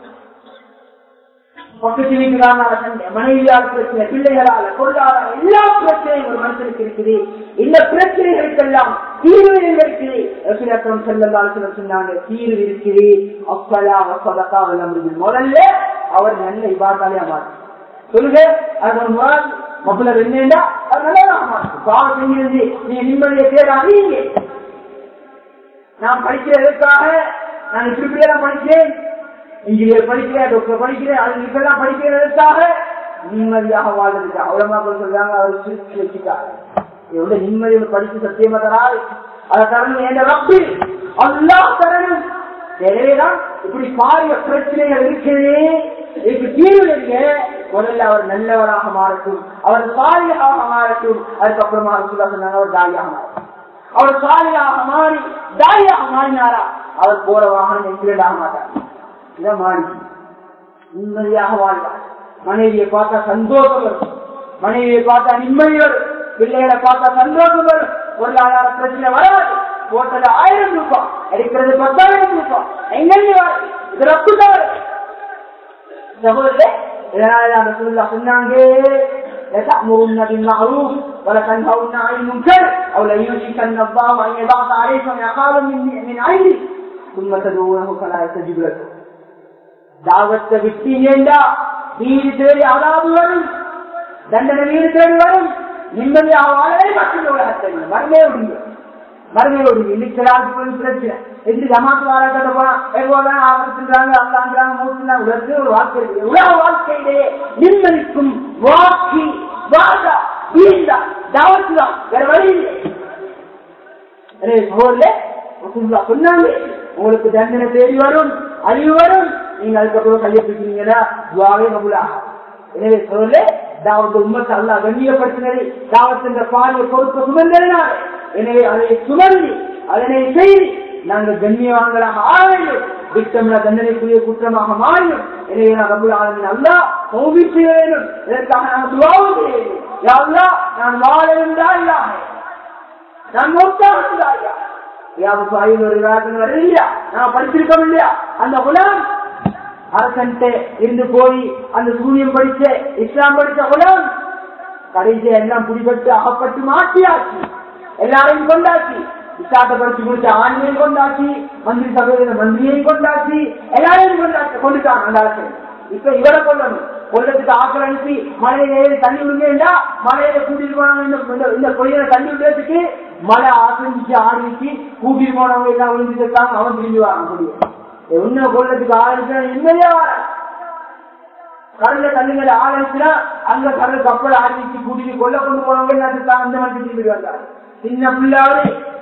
பக்கத்து வீட்டுக்காரனால சண்டை மனைவியால் பிரச்சனை பிள்ளைகளால பொருளாதார எல்லா பிரச்சனையும் ஒரு மனுஷனுக்கு இருக்குது இந்த பிரச்சனைகளுக்கெல்லாம் தீர்வு இருக்குது ரசூலுல்லாஹி ஸல்லல்லாஹு அலைஹி வஸல்லம் சொன்னாங்க தீர்வு இருக்குது அஸ்ஸலா வஸலகா வல் முதல்ல அவர் நல்ல இபாதாலே அமர் சொல்லுங்க அது ஒரு முறை மப்புல என்னண்டா அது நல்லதா அமர் பாவம் செஞ்சிருந்து நீ நிம்மதியை தேடாதீங்க நான் படிக்கிறதுக்காக நான் இப்படி இப்படியெல்லாம் படிக்கிறேன் இன்ஜினியர் படிக்கிறேன் டாக்டர் படிக்கிறேன் அது இப்பெல்லாம் படிக்கிறதுக்காக நிம்மதியாக வாழ்றதுக்கு அவ்வளவு சொல்றாங்க அவர் சிரிச்சு வச்சுட்டாரு எவ்வளவு நிம்மதி படித்து சத்தியமா தராது அதை தரணும் என்ற ரப்பி அல்லா தரணும் எனவேதான் இப்படி பாரிய பிரச்சனைகள் இருக்கிறது இதுக்கு தீர்வு இல்ல முதல்ல அவர் நல்லவராக மாறட்டும் அவர் சாலியாக மாறட்டும் அதுக்கப்புறமா சொல்ல சொன்னாங்க அவர் தாயாக மாறட்டும் அவர் சாலியாக மாறி தாயாக மாறினாரா அவர் போற வாகனம் என்கிறதாக மாட்டார் இதான் மாறி நிம்மதியாக வாழ்வார் மனைவியை பார்த்தா சந்தோஷம் வரும் மனைவியை பார்த்தா நிம்மதி வரும் பிள்ளைகளை பார்த்தா சந்தோஷம் வரும் பொருளாதார பிரச்சனை வராது போட்டது ஆயிரம் ரூபாய் எடுக்கிறது பத்தாயிரம் ரூபாய் எங்கே வரும் இது ரப்பு தான் சகோதரே இதனால அந்த சொல்ல சொன்னாங்க لتأمرن بالمعروف ولتنهون عن المنكر أو ليوشكن الله أن يبعث عليكم عقابا من من عنده ثم تدعونه فلا يستجيب لكم தாவத்தை விட்டீங்கடா வீடு தேடி அதாவது வரும் தண்டனை வீடு தேடி வரும் நிம்மதியாக வாழவே மட்டும் உலகத்தை மருமே விடுங்க மருமே விடுங்க இன்னைக்கு பிரச்சனை எப்படி ஜமாத்து வாராட்ட போனா எவ்வளவு ஆபத்துறாங்க அல்லாங்கிறாங்க மூச்சுறாங்க உலகத்தில் ஒரு வாழ்க்கை இருக்கு உலக வாழ்க்கையிலே நிம்மதிக்கும் வாக்கி வாதா வீண்டா தாவத்து தான் வேற வழி இல்லை சொன்னாங்க உங்களுக்கு தண்டனை தேடி வரும் அறிவு வரும் நீங்க அதுக்கப்புறம் கையை பிடிக்கிறீங்கன்னா துவாவே கபுலாக எனவே சொல்ல தாவத்து உண்மத்தை அல்லா கண்ணியப்படுத்தினது தாவத்தின் பாலிய பொறுப்பு சுமந்ததினால் எனவே அதை சுமந்தி அதனை செய்து நாங்கள் கண்ணியவான்களாக ஆக வேண்டும் திட்டமிட தண்டனைக்குரிய குற்றமாக மாறியும் எனவே நான் கபுல் ஆளுமின் அல்லா சௌபி செய்ய வேண்டும் இதற்காக நான் துவாவும் செய்ய வேண்டும் யாருலா நான் வாழ இருந்தா இல்லாம நான் மொத்தாக இருந்தா ஒரு இல்லையா நான் படிச்சிருக்கோம் இல்லையா அந்த குலம் அரசன்ட்ட இருந்து போய் அந்த சூரியம் படிச்ச இஸ்லாம் படிச்ச குலம் கடைசி எல்லாம் பிடிபட்டு அகப்பட்டு மாட்டியாச்சு எல்லாரையும் கொண்டாச்சு இஸ்லாத்தை படிச்சு முடிச்ச ஆண்மையும் கொண்டாச்சு மந்திரி சபையில மந்திரியையும் கொண்டாச்சு எல்லாரையும் கொண்டாச்சு கொண்டுட்டாங்க அந்த அரசன் இப்ப இவரை கொள்ளணும் கொள்ளத்துக்கு ஆக்கள் அனுப்பி மலையில ஏறி தண்ணி விடுங்கடா மலையில கூட்டிட்டு போனவங்க இந்த கொய்யில தண்ணி விடுறதுக்கு மழை ஆசிரிச்சு ஆரம்பிச்சு கூட்டிட்டு போனவங்க எல்லாம் விழுந்துட்டு இருக்காங்க அவன் திரும்பி வரான் முடியும் என்ன கொள்ளத்துக்கு ஆரம்பிச்சா நிம்மதியா வர கடல்ல தண்ணிகளை ஆரம்பிச்சுனா அங்க கடல் கப்பல் ஆரம்பிச்சு கூட்டிட்டு கொள்ள கொண்டு போனவங்க அதுக்கு அந்த மாதிரி திரும்பி வந்தார் சின்ன பிள்ளாவே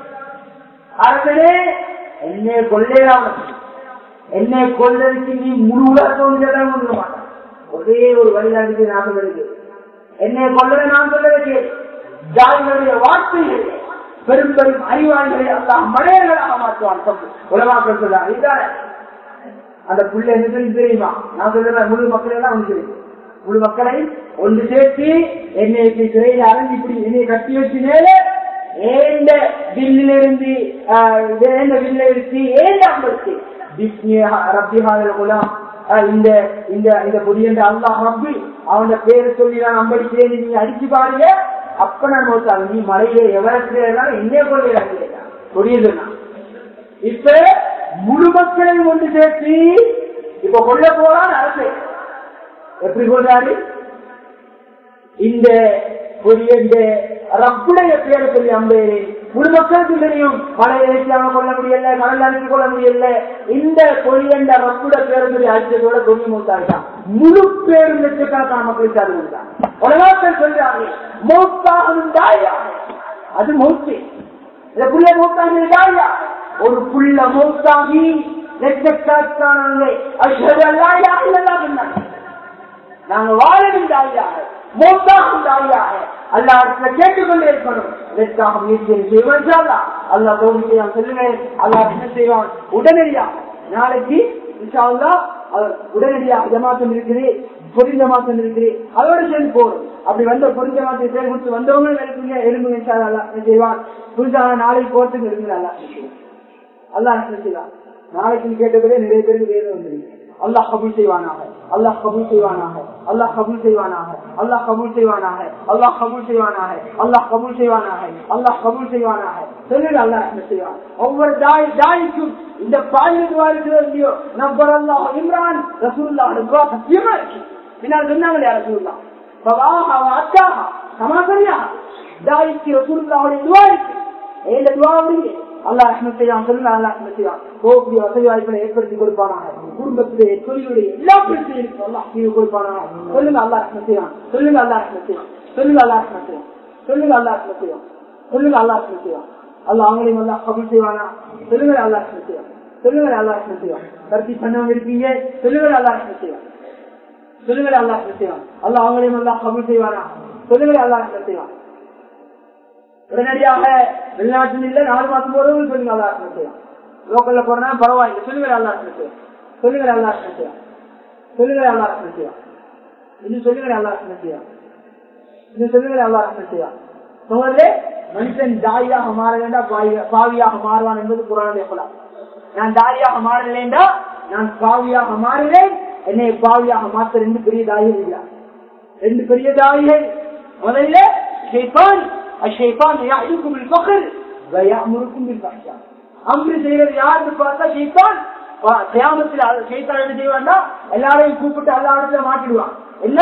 அரசனே என்னை கொள்ளையாம என்னை கொள்ளதுக்கு நீ முழு உலகம் கொண்டு மாட்டான் ஒரே ஒரு வழிகாட்டுக்கு நான் சொல்றது என்னை கொள்ளத நான் சொல்றதுக்கு ஜாதிகளுடைய வார்த்தைகள் பெரும் பெரும் அறிவாளிகளை அல்லாஹ் மழையர்களாக மாற்றுவான் உலமாக்கள் சொல்றாங்க இதுதானே அந்த புள்ள என்ன சொல்லி தெரியுமா நான் சொல்றேன் முழு மக்கள் எல்லாம் ஒன்று தெரியும் முழு மக்களை ஒன்று சேர்த்து என்னை இப்படி சிறையில் அரைஞ்சு இப்படி என்னை கட்டி வச்சு மேலே ஏண்ட வில்லிலிருந்து ஏண்ட வில்ல இருக்கு ஏண்ட அம்பருக்கு ரப்பிஹாத குலாம் இந்த இந்த இந்த புதிய அல்லாஹ் ரப்பி அவன பேரை சொல்லி நான் அம்படிக்கிறேன் நீங்க அடிச்சு பாருங்க அப்ப நான் நோத்தாங்க நீ மலையில எவரத்துல என்னைய கொள்ளையா புரியுது இப்ப முழு மக்களையும் கொண்டு சேர்த்து இப்ப கொள்ள போறான் அரசு எப்படி சொல்றாரு இந்த புதிய இந்த ரப்புடைய பேரை சொல்லி அம்பேரு முழு மக்களுக்கு தெரியும் மழை இறைச்சியாக கொள்ள முடியல கடல் அனுப்பி கொள்ள முடியல இந்த கொடியண்ட ரப்புட பேரை சொல்லி அழிச்சதோட கொடி மூத்தாயிட்டான் முழு பேரும் லட்சக்கணக்கான மக்களுக்கு அது உண்டான் உலகத்தில் சொல்றாங்க மௌத்தாகும் தாயா அது மௌத்து இந்த புள்ள மௌத்தாகி தாயா ஒரு புள்ள மௌத்தாகி லட்சக்கணக்கானவங்க அஷ்ஹது அல்லா இலாஹ இல்லல்லாஹ் சொன்னாங்க நாங்க வாழவும் தாயாக மௌத்தாகும் தாயாக அல்லா இடத்துல கேட்டுக்கொண்டே இருக்கணும் இதற்காக முயற்சி செய்வான் அல்லா தோல்வி செய்வான் சொல்லுங்க அல்லா என்ன செய்வான் உடனடியா நாளைக்கு அவர் உடனடியாக ஜமாத்தம் இருக்குது பொருள் ஜமாத்தம் இருக்குது அதோட சேர்ந்து போறோம் அப்படி வந்த பொருள் ஜமாத்தை பேர் கொடுத்து வந்தவங்க எழுப்புங்க எழுப்புங்க அல்லா செய்வான் புரிஞ்சாங்க நாளைக்கு போறதுக்கு எழுப்புங்க அல்லா அல்லா செய்வான் நாளைக்கு கேட்டதே நிறைய பேருக்கு வேறு வந்துருக்கு அல்லாஹ் கபூல் செய்வானாக அல்லாஹ் கபூல் செய்வானாக அல்லாஹ் கபூல் செய்வானாக அல்லாஹ் கபூல் செய்வானாக அல்லாஹ் கபூல் செய்வானாக அல்லாஹ் கபூல் செய்வானாக அல்லாஹ் கபூல் செய்வானாக சொல்லுங்க அல்லாஹ் என்ன செய்வான் ஒவ்வொரு தாய் தாய்க்கும் இந்த பாயிலுக்கு வாழ்க்கிறோ இல்லையோ நம்பர் அல்லாஹ் இம்ரான் ரசூல்லா துவா சத்தியமா இருக்கு பின்னால் சொன்னாங்களே ரசூல்லா பவாஹா அக்காஹா சமாசரியா தாய்க்கு ரசூல்லாவுடைய துவா இருக்கு ஏந்த துவா அப்படிங்க அல்லாஹ் ரஹ்மத் செய்யான் சொல்லுங்க அல்லாஹ் ரஹ்மத் செய்யான் போகக்கூடிய வசதி வாய்ப்புகளை ஏற்படுத்தி கொடுப்பானாக குடும்பத்திலே தொழிலுடைய எல்லா பிரச்சனைகளுக்கும் அல்லாஹ் தீர்வு கொடுப்பானாக சொல்லுங்க அல்லாஹ் ரஹ்மத் செய்யான் சொல்லுங்க அல்லாஹ் ரஹ்மத் செய்யான் சொல்லுங்க அல்லாஹ் ரஹ்மத் செய்யான் சொல்லுங்க அல்லாஹ் ரஹ்மத் செய்யான் சொல்லுங்க அல்லாஹ் ரஹ்மத் செய்யான் அல்லாஹ் அவங்களையும் அல்லாஹ் கபூல் செய்வானா சொல்லுங்க அல்லாஹ் ரஹ்மத் செய்யான் சொல்லுங்க அல்லாஹ் ரஹ்மத் செய்யான் கருத்தி பண்ணவங்க இருக்கீங்க சொல்லுங்க அல்லாஹ் ரஹ்மத் செய்யான் சொல்லுங்க அல்லாஹ் ரஹ்மத் செய்வான் அல்லாஹ் அவங்களையும் அல்லாஹ் கபூல் செய்வானா சொல்லுங்க அல்லாஹ் ரஹ்மத் செய்வான் உடனடியாக வெளிநாட்டில் இல்ல நாலு மாசம் போறவங்க சொல்லுங்க அல்லா செய்யலாம் லோக்கல்ல போறனா பரவாயில்ல சொல்லுங்க அல்லா செய்யலாம் சொல்லுங்க அல்லா செய்யலாம் சொல்லுங்க அல்லா செய்யலாம் இன்னும் சொல்லுங்க அல்லா செய்யலாம் இன்னும் சொல்லுங்க அல்லா செய்யலாம் சோழர்களே மனுஷன் தாயாக மாற வேண்டாம் பாவியாக மாறுவான் என்பது குரானுடைய குலம் நான் தாயாக மாறலேண்டா நான் பாவியாக மாறுவேன் என்னை பாவியாக மாற்ற ரெண்டு பெரிய தாயிகள் இல்ல ரெண்டு பெரிய தாயிகள் முதல்ல ஷைத்தான் الشيطان يعدكم الفخر ويأمركم بالفحشاء அம்ரு செய்யறது யாருன்னு பார்த்தா ஷைத்தான் கியாமத்தில் ஷைத்தான் என்ன செய்வான்னா எல்லாரையும் கூப்பிட்டு எல்லா இடத்துல மாட்டிடுவான் என்ன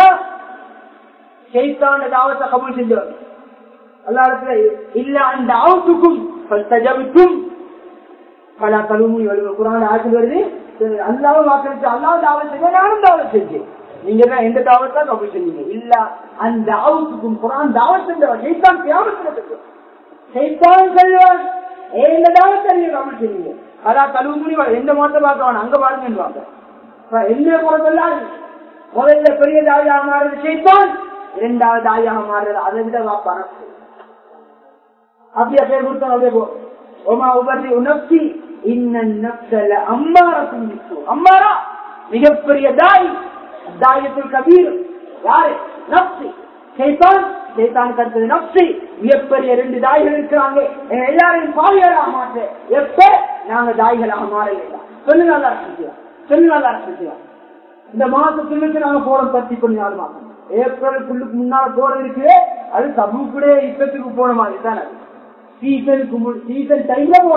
ஷைத்தான் தாவத்தை கபூல் செஞ்சவர் எல்லா இடத்துல இல்ல அந்த ஆவுத்துக்கும் தஜபிக்கும் பல கழுமொழி வருவது குரான் ஆட்சி வருது அல்லாவும் வாக்களிச்சு அல்லாவும் தாவல் செஞ்சேன் நானும் தாவல் செஞ்சேன் நீங்க தான் எந்த தாவத்தா கபூல் செஞ்சீங்க இல்ல அந்த தாவத்துக்கும் குரான் தாவல் செஞ்சவர் ஷைத்தான் கியாமத்தில் ஷைத்தான் செல்வான் எந்த தாவத்தை நீங்க கபூல் செஞ்சீங்க அதான் கழுவுமுடி எந்த மொத்த பார்க்கவான் அங்க பாருங்க என்ன குறைந்தெல்லாம் முதல்ல பெரிய தாயாக மாறுறது ஷைத்தான் இரண்டாவது தாயாக மாறுறது அதை விட பணம் அப்படியே பேர் கொடுத்தோம் அப்படியே போ ஒமா உபரி உணர்ச்சி இன்ன அம்மாரத்தின் அம்மாரா மிகப்பெரிய தாய் தாயத்துல் கபீர் யாரு நப்சி சைத்தான் சைத்தான் கருத்தது நப்சி மிகப்பெரிய ரெண்டு தாய்கள் இருக்கிறாங்க எல்லாரையும் பாவியலாக மாற்ற எப்ப நாங்க தாய்களாக மாற வேண்டாம் சொல்லுங்க நல்லா செஞ்சுக்கலாம் சொல்லுங்க நல்லா செஞ்சுக்கலாம் இந்த மாசத்துக்கு நாங்க போறோம் பத்தி கொஞ்ச நாள் மாசம் ஏப்ரலுக்குள்ளுக்கு முன்னால போறது இருக்கு அது சபுக்குடைய இப்பத்துக்கு போன மாதிரி தான் அது சீசனுக்கு சீசன் டைம்ல போற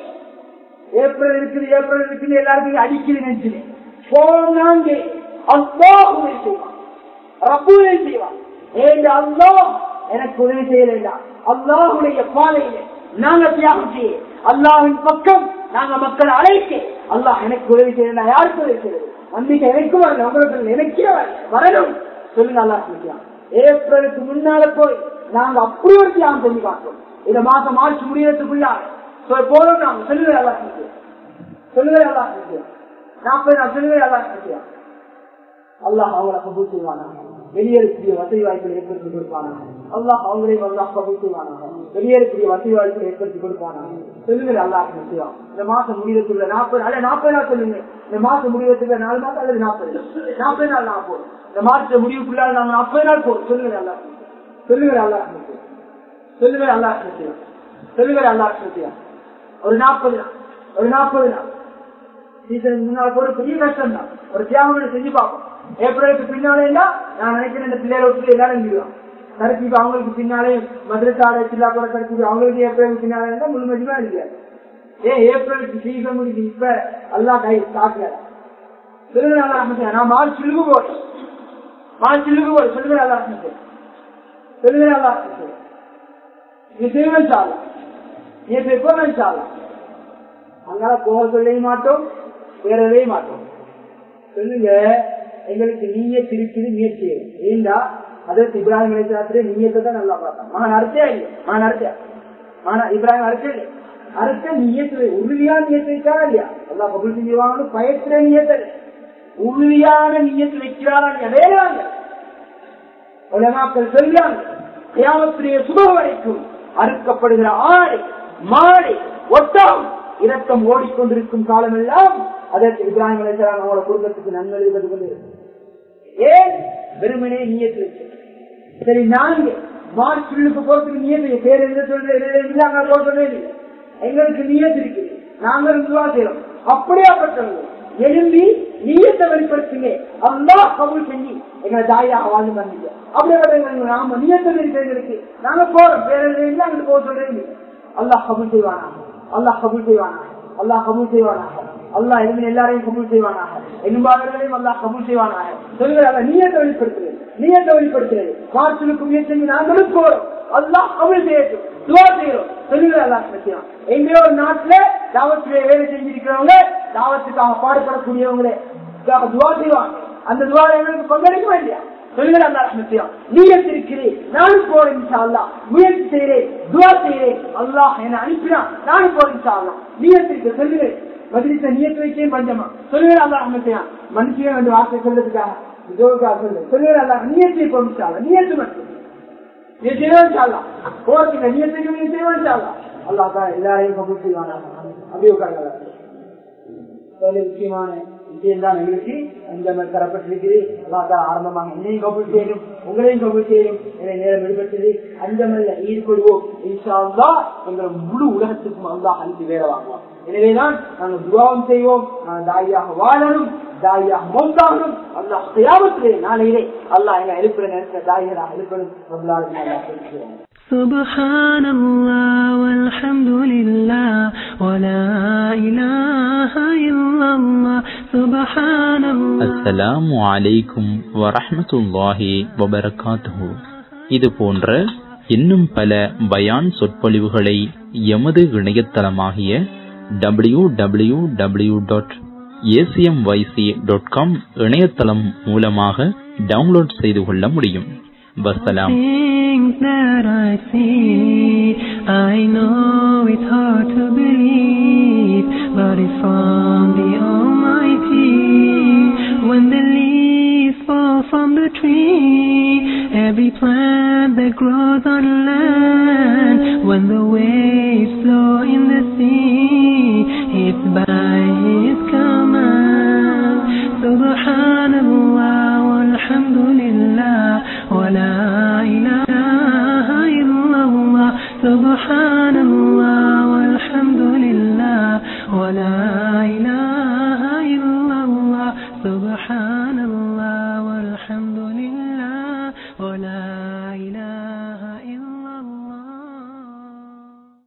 ஏப்ரல் இருக்குது ஏப்ரல் இருக்குது எல்லாருக்கும் அடிக்குது நினைச்சு போனாங்க அல்லாஹ் உதவி செய்வான் ரப்பு உதவி செய்வான் ஏன் அல்லாஹ் எனக்கு உதவி செய்ய வேண்டாம் அல்லாஹுடைய பாதையில நாங்க தியாகம் செய்ய அல்லாஹின் பக்கம் நாங்க மக்களை அழைக்க அல்லாஹ் எனக்கு உதவி செய்யணும் நான் யாருக்கு உதவி செய்யறது நம்பிக்கை எனக்கும் வரல உங்களுக்கு எனக்கே வரல. வரணும் சொல்லுங்க அல்லாஹ் சொல்லிக்கலாம் ஏப்ரலுக்கு முன்னால போய் நாங்க அப்படி ஒரு தியாகம் செஞ்சு காட்டோம் இந்த மாசம் மார்ச் முடியறதுக்குள்ள போறோம் நாங்க சொல்லுங்க அல்லாஹ் சொல்லிக்கலாம் சொல்லுங்க அல்லாஹ் சொல்லிக்கலாம் நாற்பது நாள் சொல்லுங்க அல்லாஹ் சொல்லிக்கலாம் அல்லாஹ் அவங்களை கபூல் செய்வானாக வெளியேறக்கூடிய வசதி வாய்ப்புகளை ஏற்படுத்தி கொடுப்பானாக அல்லாஹ் அவங்களையும் அல்லாஹ் கபூல் செய்வானாக வெளியேறக்கூடிய வசதி வாய்ப்புகளை ஏற்படுத்தி கொடுப்பானாக சொல்லுங்கள் அல்லாஹ் செய்வான் இந்த மாசம் முடிவதுக்குள்ள நாற்பது அல்ல நாற்பது நாள் சொல்லுங்க இந்த மாசம் முடிவதுக்குள்ள நாலு மாசம் அல்லது நாற்பது நாற்பது நாள் நான் போதும் இந்த மாச முடிவுக்குள்ள நாங்க நாற்பது நாள் போதும் சொல்லுங்கள் அல்லாஹ் சொல்லுங்கள் அல்லாஹ் சொல்லுங்கள் அல்லாஹ் செய்வான் சொல்லுங்கள் அல்லாஹ் செய்வான் ஒரு நாற்பது நாள் ஒரு நாற்பது நாள் சீசனுக்கு முன்னால் போற பெரிய கஷ்டம் தான் ஒரு தியாகம் செஞ்சு பார்ப்போம் ஏப்ரலுக்கு பின்னாலே நான் நினைக்கிறேன் இந்த பிள்ளைகளை விட்டு எல்லாரும் இங்கிடுவான் கருத்து அவங்களுக்கு பின்னாலே மதுரத்தாட சில்லா கூட கருத்து அவங்களுக்கு ஏப்ரலுக்கு பின்னாலே இருந்தா முழுமதிமா இல்லையாது ஏன் ஏப்ரலுக்கு சீசன் முடிக்கு இப்ப எல்லாம் கை காட்டுல சொல்லுங்க நல்லா அமைச்சேன் நான் மார்ச் சிலுக்கு போறேன் மார்ச் சிலுக்கு போறேன் சொல்லுங்க நல்லா அமைச்சேன் சொல்லுங்க நல்லா அமைச்சேன் இது செய்வேன் சாலாம் இது எப்போ சாலாம் அங்கால போக சொல்லவே மாட்டோம் வேறவே மாட்டோம் சொல்லுங்க எங்களுக்கு நீய திருப்பி முயற்சி ஏண்டா அதற்கு இப்ராஹிம் அலிஸ்லாத்திலே நீயத்தை தான் நல்லா பார்த்தான் மகன் அறுத்தே இல்லை மகன் அறுத்தா ஆனா இப்ராஹிம் அறுத்தே இல்லை அறுத்த நீயத்து உறுதியா நியத்து வைக்காரா இல்லையா எல்லாம் பகுல் செஞ்சுவாங்க பயத்துல நீயத்தை உறுதியான நீயத்து வைக்கிறாரா இல்லையா வேறாங்க உலமாக்கள் சொல்றாங்க கியாமத்திலேயே சுபம் வரைக்கும் அறுக்கப்படுகிற ஆடை மாடை ஒட்டம் இரத்தம் ஓடிக்கொண்டிருக்கும் காலம் எல்லாம் அதற்கு இப்ராஹிம் அலிஸ்லாம் அவங்களோட குடும்பத்துக்கு நன்மை எழுதுவது கொண்டு ஏன் வெறுமனே நீயத்து வச்சு சரி நான்கு மார்ச் உள்ளுக்கு போறதுக்கு நியத்து பேர் எந்த சொல்றது அங்க போக சொல்றது எங்களுக்கு நியத்து இருக்குது நாங்கள் துவா செய்யறோம் அப்படியாப்பட்டவங்க எழும்பி நீயத்தை வெளிப்படுத்துங்க அல்லா கபூல் செஞ்சு எங்களை தாயாக வாழ்ந்து பண்ணிக்க அப்படியே நாம நீயத்தை இருக்கிறவங்களுக்கு நாங்க போறோம் வேற இல்லை அங்கிட்டு போக சொல்றேன் அல்லாஹ் கபூல் செய்வானா அல்லாஹ் கபூல் செய்வானா அல்லாஹ் கபூல் செய்வானாக அல்லாஹ் எதுவும் எல்லாரையும் கபூல் செய்வானாக என்பார்களையும் அல்லாஹ் கபூல் செய்வானாக சொல்லுங்க நீயத்தை வெளிப்படுத்துறது நீயத்தை வெளிப்படுத்துறது மார்ச்சலுக்கு முயற்சி நாங்களும் போறோம் அல்லாஹ் கபூல் செய்யட்டும் துவா செய்யறோம் சொல்லுங்க அல்லாஹ் செய்யலாம் எங்கேயோ ஒரு நாட்டுல தாவத்திலே வேலை செஞ்சிருக்கிறவங்க தாவத்துக்காக பாடுபடக்கூடியவங்களே துவா செய்வாங்க அந்த துவா எங்களுக்கு பங்களிக்க இல்லையா சொல்லுங்க அல்லா ரஹ்மத்தியம் நீயத் இருக்கிறேன் நானும் போறேன் இன்ஷா அல்லாஹ் முயற்சி செய்கிறேன் துவா செய்கிறேன் அல்லாஹ் என்ன அனுப்பினான் நானும் போறேன் இன்ஷா அல்லாஹ் நீயத் இருக்கு சொல்லுங்க மதிலிச நீயத்து வைக்கே பஞ்சமா சொல்லுங்க அல்லா ரஹ்மத்தியம் மனுஷன் ரெண்டு வார்த்தை சொல்றதுக்காக இதோக்காக சொல்லு சொல்லுங்க அல்லா நீயத்தை இப்போ இன்ஷா அல்லாஹ் நீயத்து மட்டும் நீ செய்வோம் இன்ஷா அல்லாஹ் போறதுக்கு நீயத்துக்கு நீ செய்வோம் இன்ஷா அல்லாஹ் அல்லாஹ் தான் எல்லாரையும் கபூல் செய்வானா அப்படியே உட்காருங்க முக்கியமான விஷயம் தான் எங்களுக்கு இந்த மாதிரி தரப்பட்டிருக்குது அல்லாதான் ஆரம்பமாக என்னையும் கபூல் செய்யணும் உங்களையும் கபூல் செய்யணும் என நேரம் வெளிப்பட்டது அந்த மாதிரி ஈடுபடுவோம் இன்ஷால்லா எங்களை முழு உலகத்துக்கும் அல்லாஹ் அனுப்பி வேலை வாங்குவோம் எனவேதான் நாங்கள் துவாவும் செய்வோம் நாங்கள் தாயாக வாழணும் தாயாக மௌத்தாகணும் அல்லாஹ் தியாகத்திலே நாளையிலே அல்லாஹ் எங்களை எழுப்புற நேரத்தில் தாயகராக எழுப்பணும் சொல்லுவோம் سبحان الله والحمد لله ولا إله إلا الله سبحان الله அஸ்ஸலாமு அலைக்கும் வரஹ்மத்துல்லாஹி வபரகாத்துஹு இது போன்ற இன்னும் பல பயான் சொற்பொழிவுகளை எமது இணையதளமாகிய W W W dot ACMYC dot com இணையதளம் மூலமாக டவுன்லோட் செய்து கொள்ள முடியும் வசலாம் Things that I see, I know it's hard to believe, but it's from the Almighty. When the leaves fall from the tree, every plant that grows on land, when the waves flow in the sea, it's by His command. Subhanallah, walhamdulillah, wa la ilaha illallah. Subhanallah, walhamdulillah, wa la ilaha illallah. Subhan